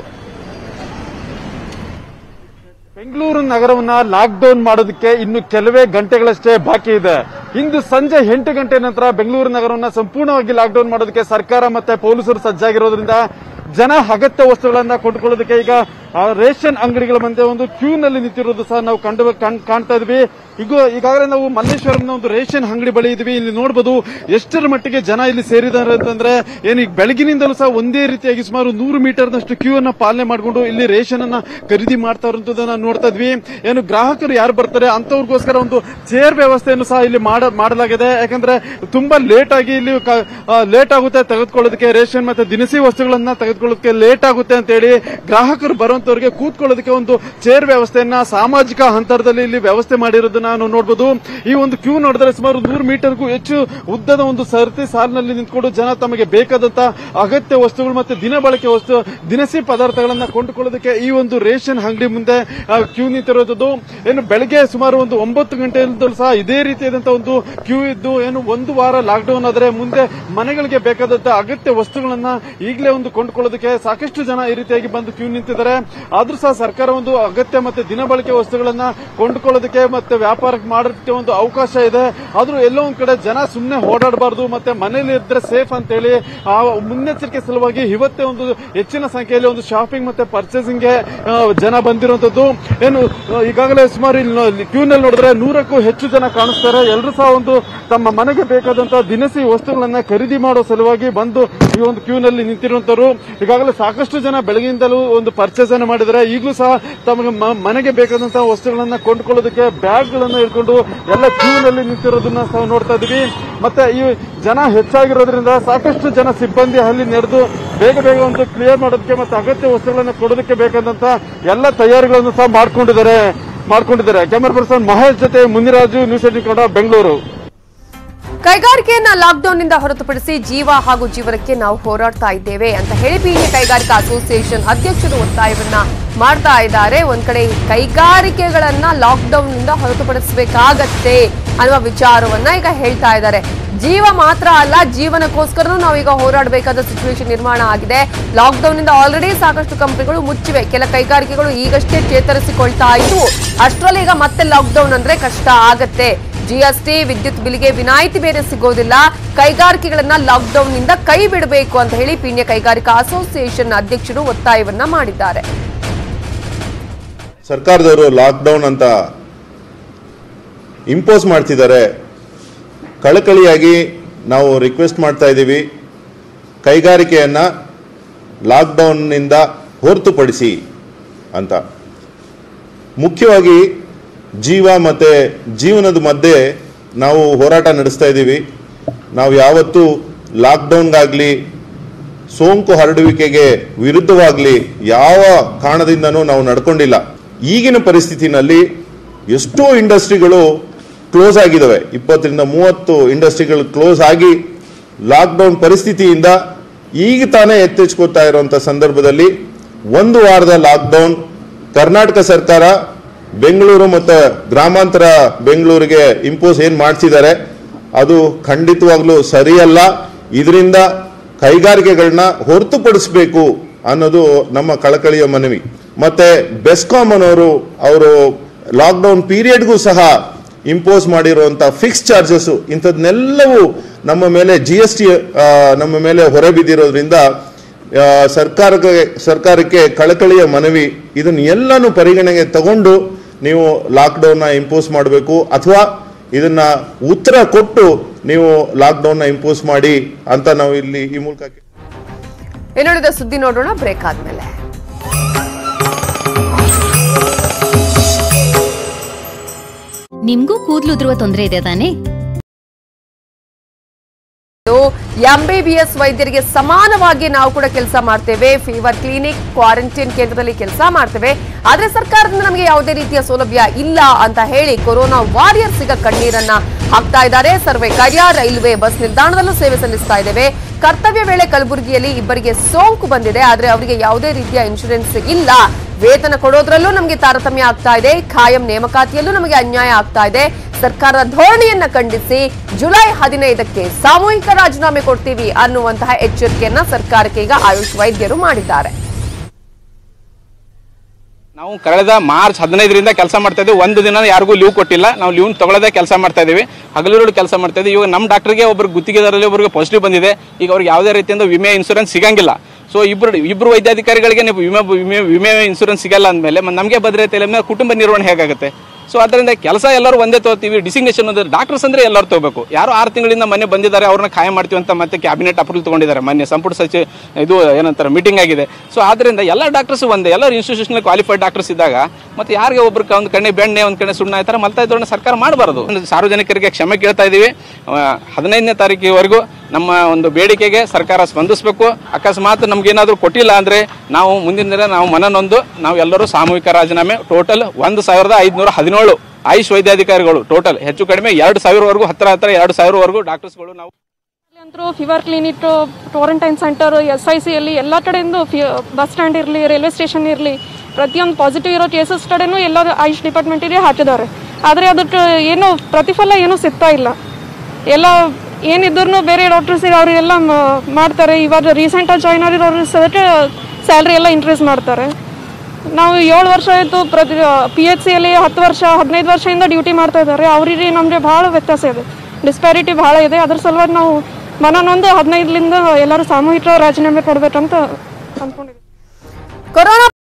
ಬೆಂಗಳೂರು ನಗರವನ್ನ ಲಾಕ್ ಡೌನ್ ಮಾಡೋದಕ್ಕೆ ಇನ್ನು ಕೆಲವೇ ಗಂಟೆಗಳಷ್ಟೇ ಬಾಕಿ ಇದೆ ಇಂದು ಸಂಜೆ ಎಂಟು ಗಂಟೆ ನಂತರ ಬೆಂಗಳೂರು ನಗರವನ್ನ ಸಂಪೂರ್ಣವಾಗಿ ಲಾಕ್ ಡೌನ್ ಮಾಡೋದಕ್ಕೆ ಸರ್ಕಾರ ಮತ್ತೆ ಪೊಲೀಸರು ಸಜ್ಜಾಗಿರೋದ್ರಿಂದ ಜನ ಅಗತ್ಯ ವಸ್ತುಗಳನ್ನ ಕೊಂಡುಕೊಳ್ಳೋದಕ್ಕೆ ಈಗ ಆ ರೇಷನ್ ಅಂಗಡಿಗಳ ಮುಂದೆ ಒಂದು ಕ್ಯೂ ನಲ್ಲಿ ನಿಂತಿರೋದು ಸಹ ನಾವು ಕಂಡು ಕಾಣ್- ಕಾಣ್ತಾ ಇದ್ವಿ ಈಗ ಈಗಾಗಲೇ ನಾವು ಮಲ್ಲೇಶ್ವರಂನ ಒಂದು ರೇಷನ್ ಅಂಗಡಿ ಬಳಿ ಇದ್ವಿ ಇಲ್ಲಿ ನೋಡಬಹುದು ಎಷ್ಟರ ಮಟ್ಟಿಗೆ ಜನ ಇಲ್ಲಿ ಸೇರಿದ್ದಾರೆ ಅಂತಂದ್ರೆ ಏನು ಈಗ ಬೆಳಗಿನಿಂದಲೂ ಸಹ ಒಂದೇ ರೀತಿಯಾಗಿ ಸುಮಾರು ನೂರು ಮೀಟರ್ನಷ್ಟು ಕ್ಯೂ ಅನ್ನ ಪಾಲನೆ ಮಾಡಿಕೊಂಡು ಇಲ್ಲಿ ರೇಷನ್ ಅನ್ನ ಖರೀದಿ ಮಾಡ್ತಾ ಇರುವಂತದನ್ನ ನೋಡ್ತಾ ಇದ್ವಿ ಏನು ಗ್ರಾಹಕರು ಯಾರು ಬರ್ತಾರೆ ಅಂತವ್ರಿಗೋಸ್ಕರ ಒಂದು ಚೇರ್ ವ್ಯವಸ್ಥೆಯನ್ನು ಸಹ ಇಲ್ಲಿ ಮಾಡ ಮಾಡಲಾಗಿದೆ ಯಾಕಂದ್ರೆ ತುಂಬಾ ಲೇಟ್ ಆಗಿ ಇಲ್ಲಿ ಲೇಟ್ ಆಗುತ್ತೆ ತೆಗೆದುಕೊಳ್ಳೋದಕ್ಕೆ ರೇಷನ್ ಮತ್ತೆ ದಿನಸಿ ವಸ್ತುಗಳನ್ನ ತೆಗೆದುಕೊಳ್ಳೋದಕ್ಕೆ ಲೇಟ್ ಆಗುತ್ತೆ ಅಂತ ಹೇಳಿ ಗ್ರಾಹಕರು ಬರುವಂತವ್ರಿಗೆ ಕೂತ್ಕೊಳ್ಳೋದಕ್ಕೆ ಒಂದು ಚೇರ್ ವ್ಯವಸ್ಥೆಯನ್ನ ಸಾಮಾಜಿಕ ಅಂತರದಲ್ಲಿ ಇಲ್ಲಿ ವ್ಯವಸ್ಥೆ ಮಾಡಿರೋದನ್ನ ನಾವು ನೋಡಬಹುದು ಈ ಒಂದು ಕ್ಯೂ ನೋಡಿದ್ರೆ ಸುಮಾರು ನೂರು ಮೀಟರ್ಗೂ ಹೆಚ್ಚು ಉದ್ದದ ಒಂದು ಸರತಿ ಸಾಲಿನಲ್ಲಿ ನಿಂತ್ಕೊಂಡು ಜನ ತಮಗೆ ಬೇಕಾದಂತ ಅಗತ್ಯ ವಸ್ತುಗಳು ಮತ್ತೆ ದಿನ ಬಳಕೆ ವಸ್ತು ದಿನಸಿ ಪದಾರ್ಥಗಳನ್ನ ಕೊಂಡುಕೊಳ್ಳೋದಕ್ಕೆ ಈ ಒಂದು ರೇಷನ್ ಅಂಗಡಿ ಮುಂದೆ ಕ್ಯೂ ನಿಂತಿರೋದು ಏನು ಬೆಳಗ್ಗೆ ಸುಮಾರು ಒಂದು ಒಂಬತ್ತು ಗಂಟೆಯಿಂದಲೂ ಸಹ ಇದೇ ರೀತಿಯಾದಂತಹ ಒಂದು ಕ್ಯೂ ಇದ್ದು ಏನು ಒಂದು ವಾರ ಲಾಕ್ ಡೌನ್ ಆದ್ರೆ ಮುಂದೆ ಮನೆಗಳಿಗೆ ಬೇಕಾದಂತ ಅಗತ್ಯ ವಸ್ತುಗಳನ್ನ ಈಗಲೇ ಒಂದು ಕೊಂಡುಕೊಳ್ಳೋದಕ್ಕೆ ಸಾಕಷ್ಟು ಜನ ಈ ರೀತಿಯಾಗಿ ಬಂದು ಕ್ಯೂ ನಿಂತಿದ್ದಾರೆ ಆದ್ರೂ ಸಹ ಸರ್ಕಾರ ಒಂದು ಅಗತ್ಯ ಮತ್ತೆ ದಿನ ಬಳಕೆ ವಸ್ತುಗಳನ್ನ ಕೊಂಡುಕೊಳ್ಳೋದಕ್ಕೆ ಮತ್ತೆ ವ್ಯಾಪಾರ ಮಾಡೋದಕ್ಕೆ ಒಂದು ಅವಕಾಶ ಇದೆ ಆದ್ರೂ ಎಲ್ಲೋ ಒಂದ್ ಕಡೆ ಜನ ಸುಮ್ಮನೆ ಓಡಾಡಬಾರ್ದು ಮತ್ತೆ ಮನೇಲಿ ಇದ್ರೆ ಸೇಫ್ ಅಂತ ಹೇಳಿ ಆ ಮುನ್ನೆಚ್ಚರಿಕೆ ಸಲುವಾಗಿ ಇವತ್ತೇ ಒಂದು ಹೆಚ್ಚಿನ ಸಂಖ್ಯೆಯಲ್ಲಿ ಒಂದು ಶಾಪಿಂಗ್ ಮತ್ತೆ ಪರ್ಚೇಸಿಂಗ್ ಗೆ ಆ, ಜನ ಬಂದಿರುವಂತದ್ದು ಏನು ಆ, ಈಗಾಗಲೇ ಸುಮಾರು ಇಲ್ಲಿ ಕ್ಯೂ ನಲ್ಲಿ ನೋಡಿದ್ರೆ ನೂರಕ್ಕೂ ಹೆಚ್ಚು ಜನ ಕಾಣಿಸ್ತಾರೆ ಎಲ್ಲರೂ ಸಹ ಒಂದು ತಮ್ಮ ಮನೆಗೆ ಬೇಕಾದಂತಹ ದಿನಸಿ ವಸ್ತುಗಳನ್ನ ಖರೀದಿ ಮಾಡೋ ಸಲುವಾಗಿ ಬಂದು ಈ ಒಂದು ಕ್ಯೂ ನಲ್ಲಿ ನಿಂತಿರುವಂತರು ಈಗಾಗಲೇ ಸಾಕಷ್ಟು ಜನ ಬೆಳಗಿನಿಂದಲೂ ಒಂದು ಪರ್ಚೇಸ್ ಅನ್ನು ಮಾಡಿದ್ದಾರೆ ಈಗಲೂ ಸಹ ತಮಗೆ ಮ- ಮನೆಗೆ ಬೇಕಾದಂತಹ ವಸ್ತುಗಳನ್ನ ಕೊಂಡ್ಕೊಳ್ಳೋದಕ್ಕೆ ಬ್ಯಾಗ್ ಗಳನ್ನ ಇಟ್ಕೊಂಡು ಎಲ್ಲ ಕ್ಯೂ ನಲ್ಲಿ ನಿಂತಿರೋದನ್ನ ಸಹ ನೋಡ್ತಾ ಇದೀವಿ ಮತ್ತೆ ಈ ಜನ ಹೆಚ್ಚಾಗಿರೋದ್ರಿಂದ ಸಾಕಷ್ಟು ಜನ ಸಿಬ್ಬಂದಿ ಅಲ್ಲಿ ನೆರೆದು ಬೇಗ ಬೇಗ ಒಂದು ಕ್ಲಿಯರ್ ಮಾಡೋದಕ್ಕೆ ಮತ್ತೆ ಅಗತ್ಯ ವಸ್ತುಗಳನ್ನ ಕೊಡೋದಕ್ಕೆ ಬೇಕಾದಂತ ಎಲ್ಲ ತಯಾರಿಗಳನ್ನು ಸಹ ಮಾಡ್ಕೊಂಡಿದ್ದಾರೆ ಮಾಡ್ಕೊಂಡಿದ್ದಾರೆ ಕ್ಯಾಮರಾ ಪರ್ಸನ್ ಮಹೇಶ್ ಜೊತೆ ಮುನಿರಾಜು ನ್ಯೂಸ್ ಏಟೀನ್ ಕನ್ನಡ ಬೆಂಗಳೂರು ಕೈಗಾರಿಕೆಯನ್ನ ಲಾಕ್ಡೌನ್ ನಿಂದ ಹೊರತುಪಡಿಸಿ ಜೀವ ಹಾಗೂ ಜೀವನಕ್ಕೆ ನಾವು ಹೋರಾಡ್ತಾ ಇದ್ದೇವೆ ಅಂತ ಹೇಳಿ ಬೀದಿ ಕೈಗಾರಿಕಾ ಅಸೋಸಿಯೇಷನ್ ಅಧ್ಯಕ್ಷರು ಒತ್ತಾಯವನ್ನ ಮಾಡ್ತಾ ಇದ್ದಾರೆ ಒಂದ್ ಕಡೆ ಕೈಗಾರಿಕೆಗಳನ್ನ ಲಾಕ್ಡೌನ್ ನಿಂದ ಹೊರತುಪಡಿಸಬೇಕಾಗತ್ತೆ ಅನ್ನುವ ವಿಚಾರವನ್ನ ಈಗ ಹೇಳ್ತಾ ಇದ್ದಾರೆ ಜೀವ ಮಾತ್ರ ಅಲ್ಲ ಜೀವನಕ್ಕೋಸ್ಕರನೂ ನಾವೀಗ ಹೋರಾಡಬೇಕಾದ ಸಿಚುವೇಶನ್ ನಿರ್ಮಾಣ ಆಗಿದೆ ಲಾಕ್ಡೌನ್ ನಿಂದ ಆಲ್ರೆಡಿ ಸಾಕಷ್ಟು ಕಂಪನಿಗಳು ಮುಚ್ಚಿವೆ ಕೆಲ ಕೈಗಾರಿಕೆಗಳು ಈಗಷ್ಟೇ ಚೇತರಿಸಿಕೊಳ್ತಾ ಇದ್ವು ಅಷ್ಟರಲ್ಲಿ ಈಗ ಮತ್ತೆ ಲಾಕ್ಡೌನ್ ಅಂದ್ರೆ ಕಷ್ಟ ಆಗತ್ತೆ ಜಿಎಸ್ಟಿ ವಿದ್ಯುತ್ ಬಿಲ್ಗೆ ವಿನಾಯಿತಿ ಬೇರೆ ಸಿಗೋದಿಲ್ಲ ಕೈಗಾರಿಕೆಗಳನ್ನ ಲಾಕ್ಡೌನ್ ನಿಂದ ಕೈ ಬಿಡಬೇಕು ಅಂತ ಹೇಳಿ ಪೀಣ್ಯ ಕೈಗಾರಿಕಾ ಅಸೋಸಿಯೇಷನ್ ಅಧ್ಯಕ್ಷರು ಒತ್ತಾಯವನ್ನ ಮಾಡಿದ್ದಾರೆ ಸರ್ಕಾರದವರು ಲಾಕ್ಡೌನ್ ಅಂತ ಇಂಪೋಸ್ ಮಾಡ್ತಿದ್ದಾರೆ ಕಳಕಳಿಯಾಗಿ ನಾವು ರಿಕ್ವೆಸ್ಟ್ ಮಾಡ್ತಾ ಇದ್ದೀವಿ ಕೈಗಾರಿಕೆಯನ್ನು ಲಾಕ್ಡೌನ್ನಿಂದ ಹೊರತುಪಡಿಸಿ ಅಂತ ಮುಖ್ಯವಾಗಿ ಜೀವ ಮತ್ತು ಜೀವನದ ಮಧ್ಯೆ ನಾವು ಹೋರಾಟ ನಡೆಸ್ತಾ ಇದ್ದೀವಿ ನಾವು ಯಾವತ್ತೂ ಲಾಕ್ಡೌನ್ಗಾಗಲಿ ಸೋಂಕು ಹರಡುವಿಕೆಗೆ ವಿರುದ್ಧವಾಗಲಿ ಯಾವ ಕಾರಣದಿಂದನೂ ನಾವು ನಡ್ಕೊಂಡಿಲ್ಲ ಈಗಿನ ಪರಿಸ್ಥಿತಿನಲ್ಲಿ ಎಷ್ಟೋ ಇಂಡಸ್ಟ್ರಿಗಳು ಕ್ಲೋಸ್ ಆಗಿದ್ದಾವೆ ಇಪ್ಪತ್ತರಿಂದ ಮೂವತ್ತು ಇಂಡಸ್ಟ್ರಿಗಳು ಕ್ಲೋಸ್ ಆಗಿ ಲಾಕ್ಡೌನ್ ಪರಿಸ್ಥಿತಿಯಿಂದ ಈಗ ತಾನೇ ಎತ್ತೆಚ್ಕೋತಾ ಇರುವಂಥ ಸಂದರ್ಭದಲ್ಲಿ ಒಂದು ವಾರದ ಲಾಕ್ಡೌನ್ ಕರ್ನಾಟಕ ಸರ್ಕಾರ ಬೆಂಗಳೂರು ಮತ್ತು ಗ್ರಾಮಾಂತರ ಬೆಂಗಳೂರಿಗೆ ಇಂಪೋಸ್ ಏನು ಮಾಡ್ತಿದ್ದಾರೆ ಅದು ಖಂಡಿತವಾಗ್ಲೂ ಸರಿಯಲ್ಲ ಇದರಿಂದ ಕೈಗಾರಿಕೆಗಳನ್ನ ಹೊರತುಪಡಿಸಬೇಕು ಅನ್ನೋದು ನಮ್ಮ ಕಳಕಳಿಯ ಮನವಿ ಮತ್ತೆ ಬೆಸ್ಕಾಂ ಅನ್ನೋರು ಅವರು ಲಾಕ್ಡೌನ್ ಪೀರಿಯಡ್ಗೂ ಸಹ ಇಂಪೋಸ್ ಮಾಡಿರುವಂಥ ಫಿಕ್ಸ್ ಚಾರ್ಜಸ್ ಇಂಥದ್ನೆಲ್ಲವೂ ನಮ್ಮ ಮೇಲೆ ಜಿ ಎಸ್ ಟಿ ನಮ್ಮ ಮೇಲೆ ಹೊರೆ ಬಿದ್ದಿರೋದ್ರಿಂದ ಆ, ಸರ್ಕಾರಕ್ಕೆ ಸರ್ಕಾರಕ್ಕೆ ಕಳಕಳಿಯ ಮನವಿ ಇದನ್ನ ಎಲ್ಲನೂ ಪರಿಗಣನೆಗೆ ತಗೊಂಡು ನೀವು ಲಾಕ್ಡೌನ್ನ ಇಂಪೋಸ್ ಮಾಡಬೇಕು ಅಥವಾ ಇದನ್ನ ಉತ್ತರ ಕೊಟ್ಟು ನೀವು ಲಾಕ್ಡೌನ್ನ ಇಂಪೋಸ್ ಮಾಡಿ ಅಂತ ನಾವು ಇಲ್ಲಿ ಈ ಮೂಲಕ ಇನ್ನುಳಿದ ಸುದ್ದಿ ನೋಡೋಣ ಬ್ರೇಕ್ ಆದ್ಮೇಲೆ ನಿಮ್ಗೂ ಕೂದ್ಲು ಉದುರುವ ತೊಂದರೆ ಇದೆ ತಾನೇ ಎಂಬಿಬಿಎಸ್ ವೈದ್ಯರಿಗೆ ಸಮಾನವಾಗಿ ನಾವು ಕೂಡ ಕೆಲಸ ಮಾಡ್ತೇವೆ ಫೀವರ್ ಕ್ಲಿನಿಕ್ ಕ್ವಾರಂಟೈನ್ ಕೇಂದ್ರದಲ್ಲಿ ಕೆಲಸ ಮಾಡ್ತೇವೆ ಆದ್ರೆ ಸರ್ಕಾರದಿಂದ ನಮಗೆ ಯಾವುದೇ ರೀತಿಯ ಸೌಲಭ್ಯ ಇಲ್ಲ ಅಂತ ಹೇಳಿ ಕೊರೋನಾ ವಾರಿಯರ್ಸ್ ಈಗ ಕಣ್ಣೀರನ್ನ ಹಾಕ್ತಾ ಇದ್ದಾರೆ ಸರ್ವೆ ಕಾರ್ಯ ರೈಲ್ವೆ ಬಸ್ ನಿಲ್ದಾಣದಲ್ಲೂ ಸೇವೆ ಸಲ್ಲಿಸ್ತಾ ಇದ್ದೇವೆ ಕರ್ತವ್ಯ ವೇಳೆ ಕಲಬುರಗಿಯಲ್ಲಿ ಇಬ್ಬರಿಗೆ ಸೋಂಕು ಬಂದಿದೆ ಆದ್ರೆ ಅವರಿಗೆ ಯಾವುದೇ ರೀತಿಯ ಇನ್ಶೂರೆನ್ಸ್ ಇಲ್ಲ ವೇತನ ಕೊಡೋದ್ರಲ್ಲೂ ನಮಗೆ ತಾರತಮ್ಯ ಆಗ್ತಾ ಇದೆ ಖಾಯಂ ನೇಮಕಾತಿಯಲ್ಲೂ ನಮಗೆ ಅನ್ಯಾಯ ಆಗ್ತಾ ಇದೆ ಸರ್ಕಾರದ ಧೋರಣೆಯನ್ನ ಖಂಡಿಸಿ ಜುಲೈ ಹದಿನೈದಕ್ಕೆ ಸಾಮೂಹಿಕ ರಾಜೀನಾಮೆ ಕೊಡ್ತೀವಿ ಅನ್ನುವಂತಹ ಎಚ್ಚರಿಕೆಯನ್ನ ಸರ್ಕಾರಕ್ಕೆ ಈಗ ಆಯುಷ್ ವೈದ್ಯರು ಮಾಡಿದ್ದಾರೆ ನಾವು ಕಳೆದ ಮಾರ್ಚ್ ಹದಿನೈದರಿಂದ ಕೆಲಸ ಮಾಡ್ತಾ ಇದ್ದೀವಿ ಒಂದು ದಿನ ಯಾರಿಗೂ ಲೀವ್ ಕೊಟ್ಟಿಲ್ಲ ನಾವು ಲೀವ್ ತಗೊಳ್ಳೋದೇ ಕೆಲಸ ಮಾಡ್ತಾ ಇದೀವಿ ಹಗಲಿರುಳು ಕೆಲಸ ಮಾಡ್ತಾ ಇದ್ದೀವಿ ಇವಾಗ ನಮ್ಮ ಡಾಕ್ಟರ್ಗೆ ಒಬ್ಬರು ಗುತ್ತಿಗೆದಾರರಲ್ಲಿ ಒಬ್ಬರಿಗೆ ಪಾಸಿಟಿವ್ ಬಂದಿದೆ ಈಗ ಅವ್ರಿಗೆ ಯಾವುದೇ ರೀತಿಯಿಂದ ವಿಮೆ ಇನ್ಸೂರೆನ್ಸ್ ಸಿಗಂಗಿಲ್ಲ ಸೊ ಇಬ್ಬರು ಇಬ್ಬರು ವೈದ್ಯಾಧಿಕಾರಿಗಳಿಗೆ ನೀವು ವಿಮೆ ವಿಮೆ ವಿಮೆ ಇನ್ಸೂರೆನ್ಸ್ ಸಿಗಲ್ಲ ಅಂದಮೇಲೆ ನಮಗೆ ಭದ್ರತೆ ಇಲ್ಲ ಅಂದ್ಮೇಲೆ ಕುಟುಂಬ ನಿರ್ವಹಣೆ ಹೇಗಾಗುತ್ತೆ ಸೊ ಅದರಿಂದ ಕೆಲಸ ಎಲ್ಲರೂ ಒಂದೇ ತಗೋತೀವಿ ಡಿಸಿಗ್ನೇಷನ್ ಅಂದ್ರೆ ಡಾಕ್ಟರ್ಸ್ ಅಂದ್ರೆ ಎಲ್ಲರೂ ತಗೋಬೇಕು ಯಾರು ಆರು ತಿಂಗಳಿಂದ ಮನೆ ಬಂದಿದ್ದಾರೆ ಅವ್ರನ್ನ ಖಾಯ ಮಾಡ್ತೀವಿ ಅಂತ ಮತ್ತೆ ಕ್ಯಾಬಿನೆಟ್ ಅಪ್ರೂವಲ್ ತಗೊಂಡಿದ್ದಾರೆ ಮೊನ್ನೆ ಸಂಪುಟ ಸಚಿವ ಇದು ಏನಂತಾರೆ ಮೀಟಿಂಗ್ ಆಗಿದೆ ಸೊ ಆದ್ರಿಂದ ಎಲ್ಲ ಡಾಕ್ಟರ್ಸ್ ಒಂದೇ ಎಲ್ಲರೂ ಇನ್ಸ್ಟಿಟ್ಯೂಷನಲ್ ಕ್ವಾಲಿಫೈಡ್ ಡಾಕ್ಟರ್ಸ್ ಇದ್ದಾಗ ಮತ್ತೆ ಯಾರಿಗೆ ಒಬ್ರು ಒಂದು ಕಣ್ಣೆ ಬೆಣ್ಣೆ ಒಂದು ಕಣ್ಣೆ ಸುಣ್ಣ ಈ ಥರ ಮಲ್ತಾ ಇದ್ದವ್ರನ್ನ ಸರ್ಕಾರ ಮಾಡಬಾರದು ಸಾರ್ವಜನಿಕರಿಗೆ ಕ್ಷಮೆ ಕೇಳ್ತಾ ಇದ್ದೀವಿ ಹದಿನೈದನೇ ತಾರೀಕಿವರೆಗೂ ನಮ್ಮ ಒಂದು ಬೇಡಿಕೆಗೆ ಸರ್ಕಾರ ಸ್ಪಂದಿಸಬೇಕು ಅಕಸ್ಮಾತ್ ನಮ್ಗೇನಾದ್ರೂ ಕೊಟ್ಟಿಲ್ಲ ಅಂದ್ರೆ ನಾವು ಮುಂದಿನ ದಿನ ನಾವು ಮನನೊಂದು ನಾವು ಎಲ್ಲರೂ ಸಾಮೂಹಿಕ ರಾಜೀನಾಮೆ ಟೋಟಲ್ ಒಂದು ಸಾವಿರದ ಐದುನೂರ ಹದಿನೇಳು ಆಯುಷ್ ವೈದ್ಯಾಧಿಕಾರಿಗಳು ಟೋಟಲ್ ಹೆಚ್ಚು ಕಡಿಮೆ ಎರಡು ಸಾವಿರವರೆಗೂ ಹತ್ತಿರ ಹತ್ತಿರ ಎರಡು ಸಾವಿರವರೆಗೂ ಡಾಕ್ಟರ್ಸ್ಗಳು ನಾವು ಅಂತರೂ ಫೀವರ್ ಕ್ಲಿನಿಕ್ ಕ್ವಾರಂಟೈನ್ ಸೆಂಟರ್ ಎಸ್ ಐ ಸಿಯಲ್ಲಿ ಎಲ್ಲ ಕಡೆಯಿಂದ ಬಸ್ ಸ್ಟ್ಯಾಂಡ್ ಇರಲಿ ರೈಲ್ವೆ ಸ್ಟೇಷನ್ ಇರಲಿ ಪ್ರತಿಯೊಂದು ಪಾಸಿಟಿವ್ ಇರೋ ಕೇಸಸ್ ಕಡೆನೂ ಎಲ್ಲ ಆಯುಷ್ ಡಿಪಾರ್ಟ್ಮೆಂಟಿಗೆ ಹಾಕಿದ್ದಾರೆ ಆದರೆ ಅದಕ್ಕೆ ಏನು ಪ್ರತಿಫಲ ಏನೂ ಸಿಗ್ತಾ ಇಲ್ಲ ಎಲ್ಲ ಏನಿದ್ರು ಬೇರೆ ಡಾಕ್ಟರ್ಸಿಗೆ ಅವರಿಗೆಲ್ಲ ಮಾಡ್ತಾರೆ ಇವಾಗ ರೀಸೆಂಟಾಗಿ ಜಾಯ್ನ್ ಆಗಿರೋರು ಸದಕ್ಕೆ ಸ್ಯಾಲ್ರಿ ಎಲ್ಲ ಇನ್ಕ್ರೀಸ್ ಮಾಡ್ತಾರೆ ನಾವು ಏಳು ವರ್ಷ ಆಯಿತು ಪ್ರತಿ ಪಿ ಎಚ್ ಸಿಯಲ್ಲಿ ಹತ್ತು ವರ್ಷ ಹದಿನೈದು ವರ್ಷದಿಂದ ಡ್ಯೂಟಿ ಮಾಡ್ತಾ ಇದ್ದಾರೆ ಅವರಿಗೆ ನಮಗೆ ಭಾಳ ವ್ಯತ್ಯಾಸ ಇದೆ ಡಿಸ್ಪ್ಯಾರಿಟಿ ಭಾಳ ಇದೆ ಅದ್ರ ಸಲುವಾಗಿ ನಾವು ಮನನೊಂದು ಹದಿನೈದರಿಂದ ಎಲ್ಲರೂ ಸಾಮೂಹಿಕ ರಾಜೀನಾಮೆ ಕೊಡಬೇಕಂತ ಅಂದ್ಕೊಂಡಿದ್ದೀವಿ ಕೊರೋನಾ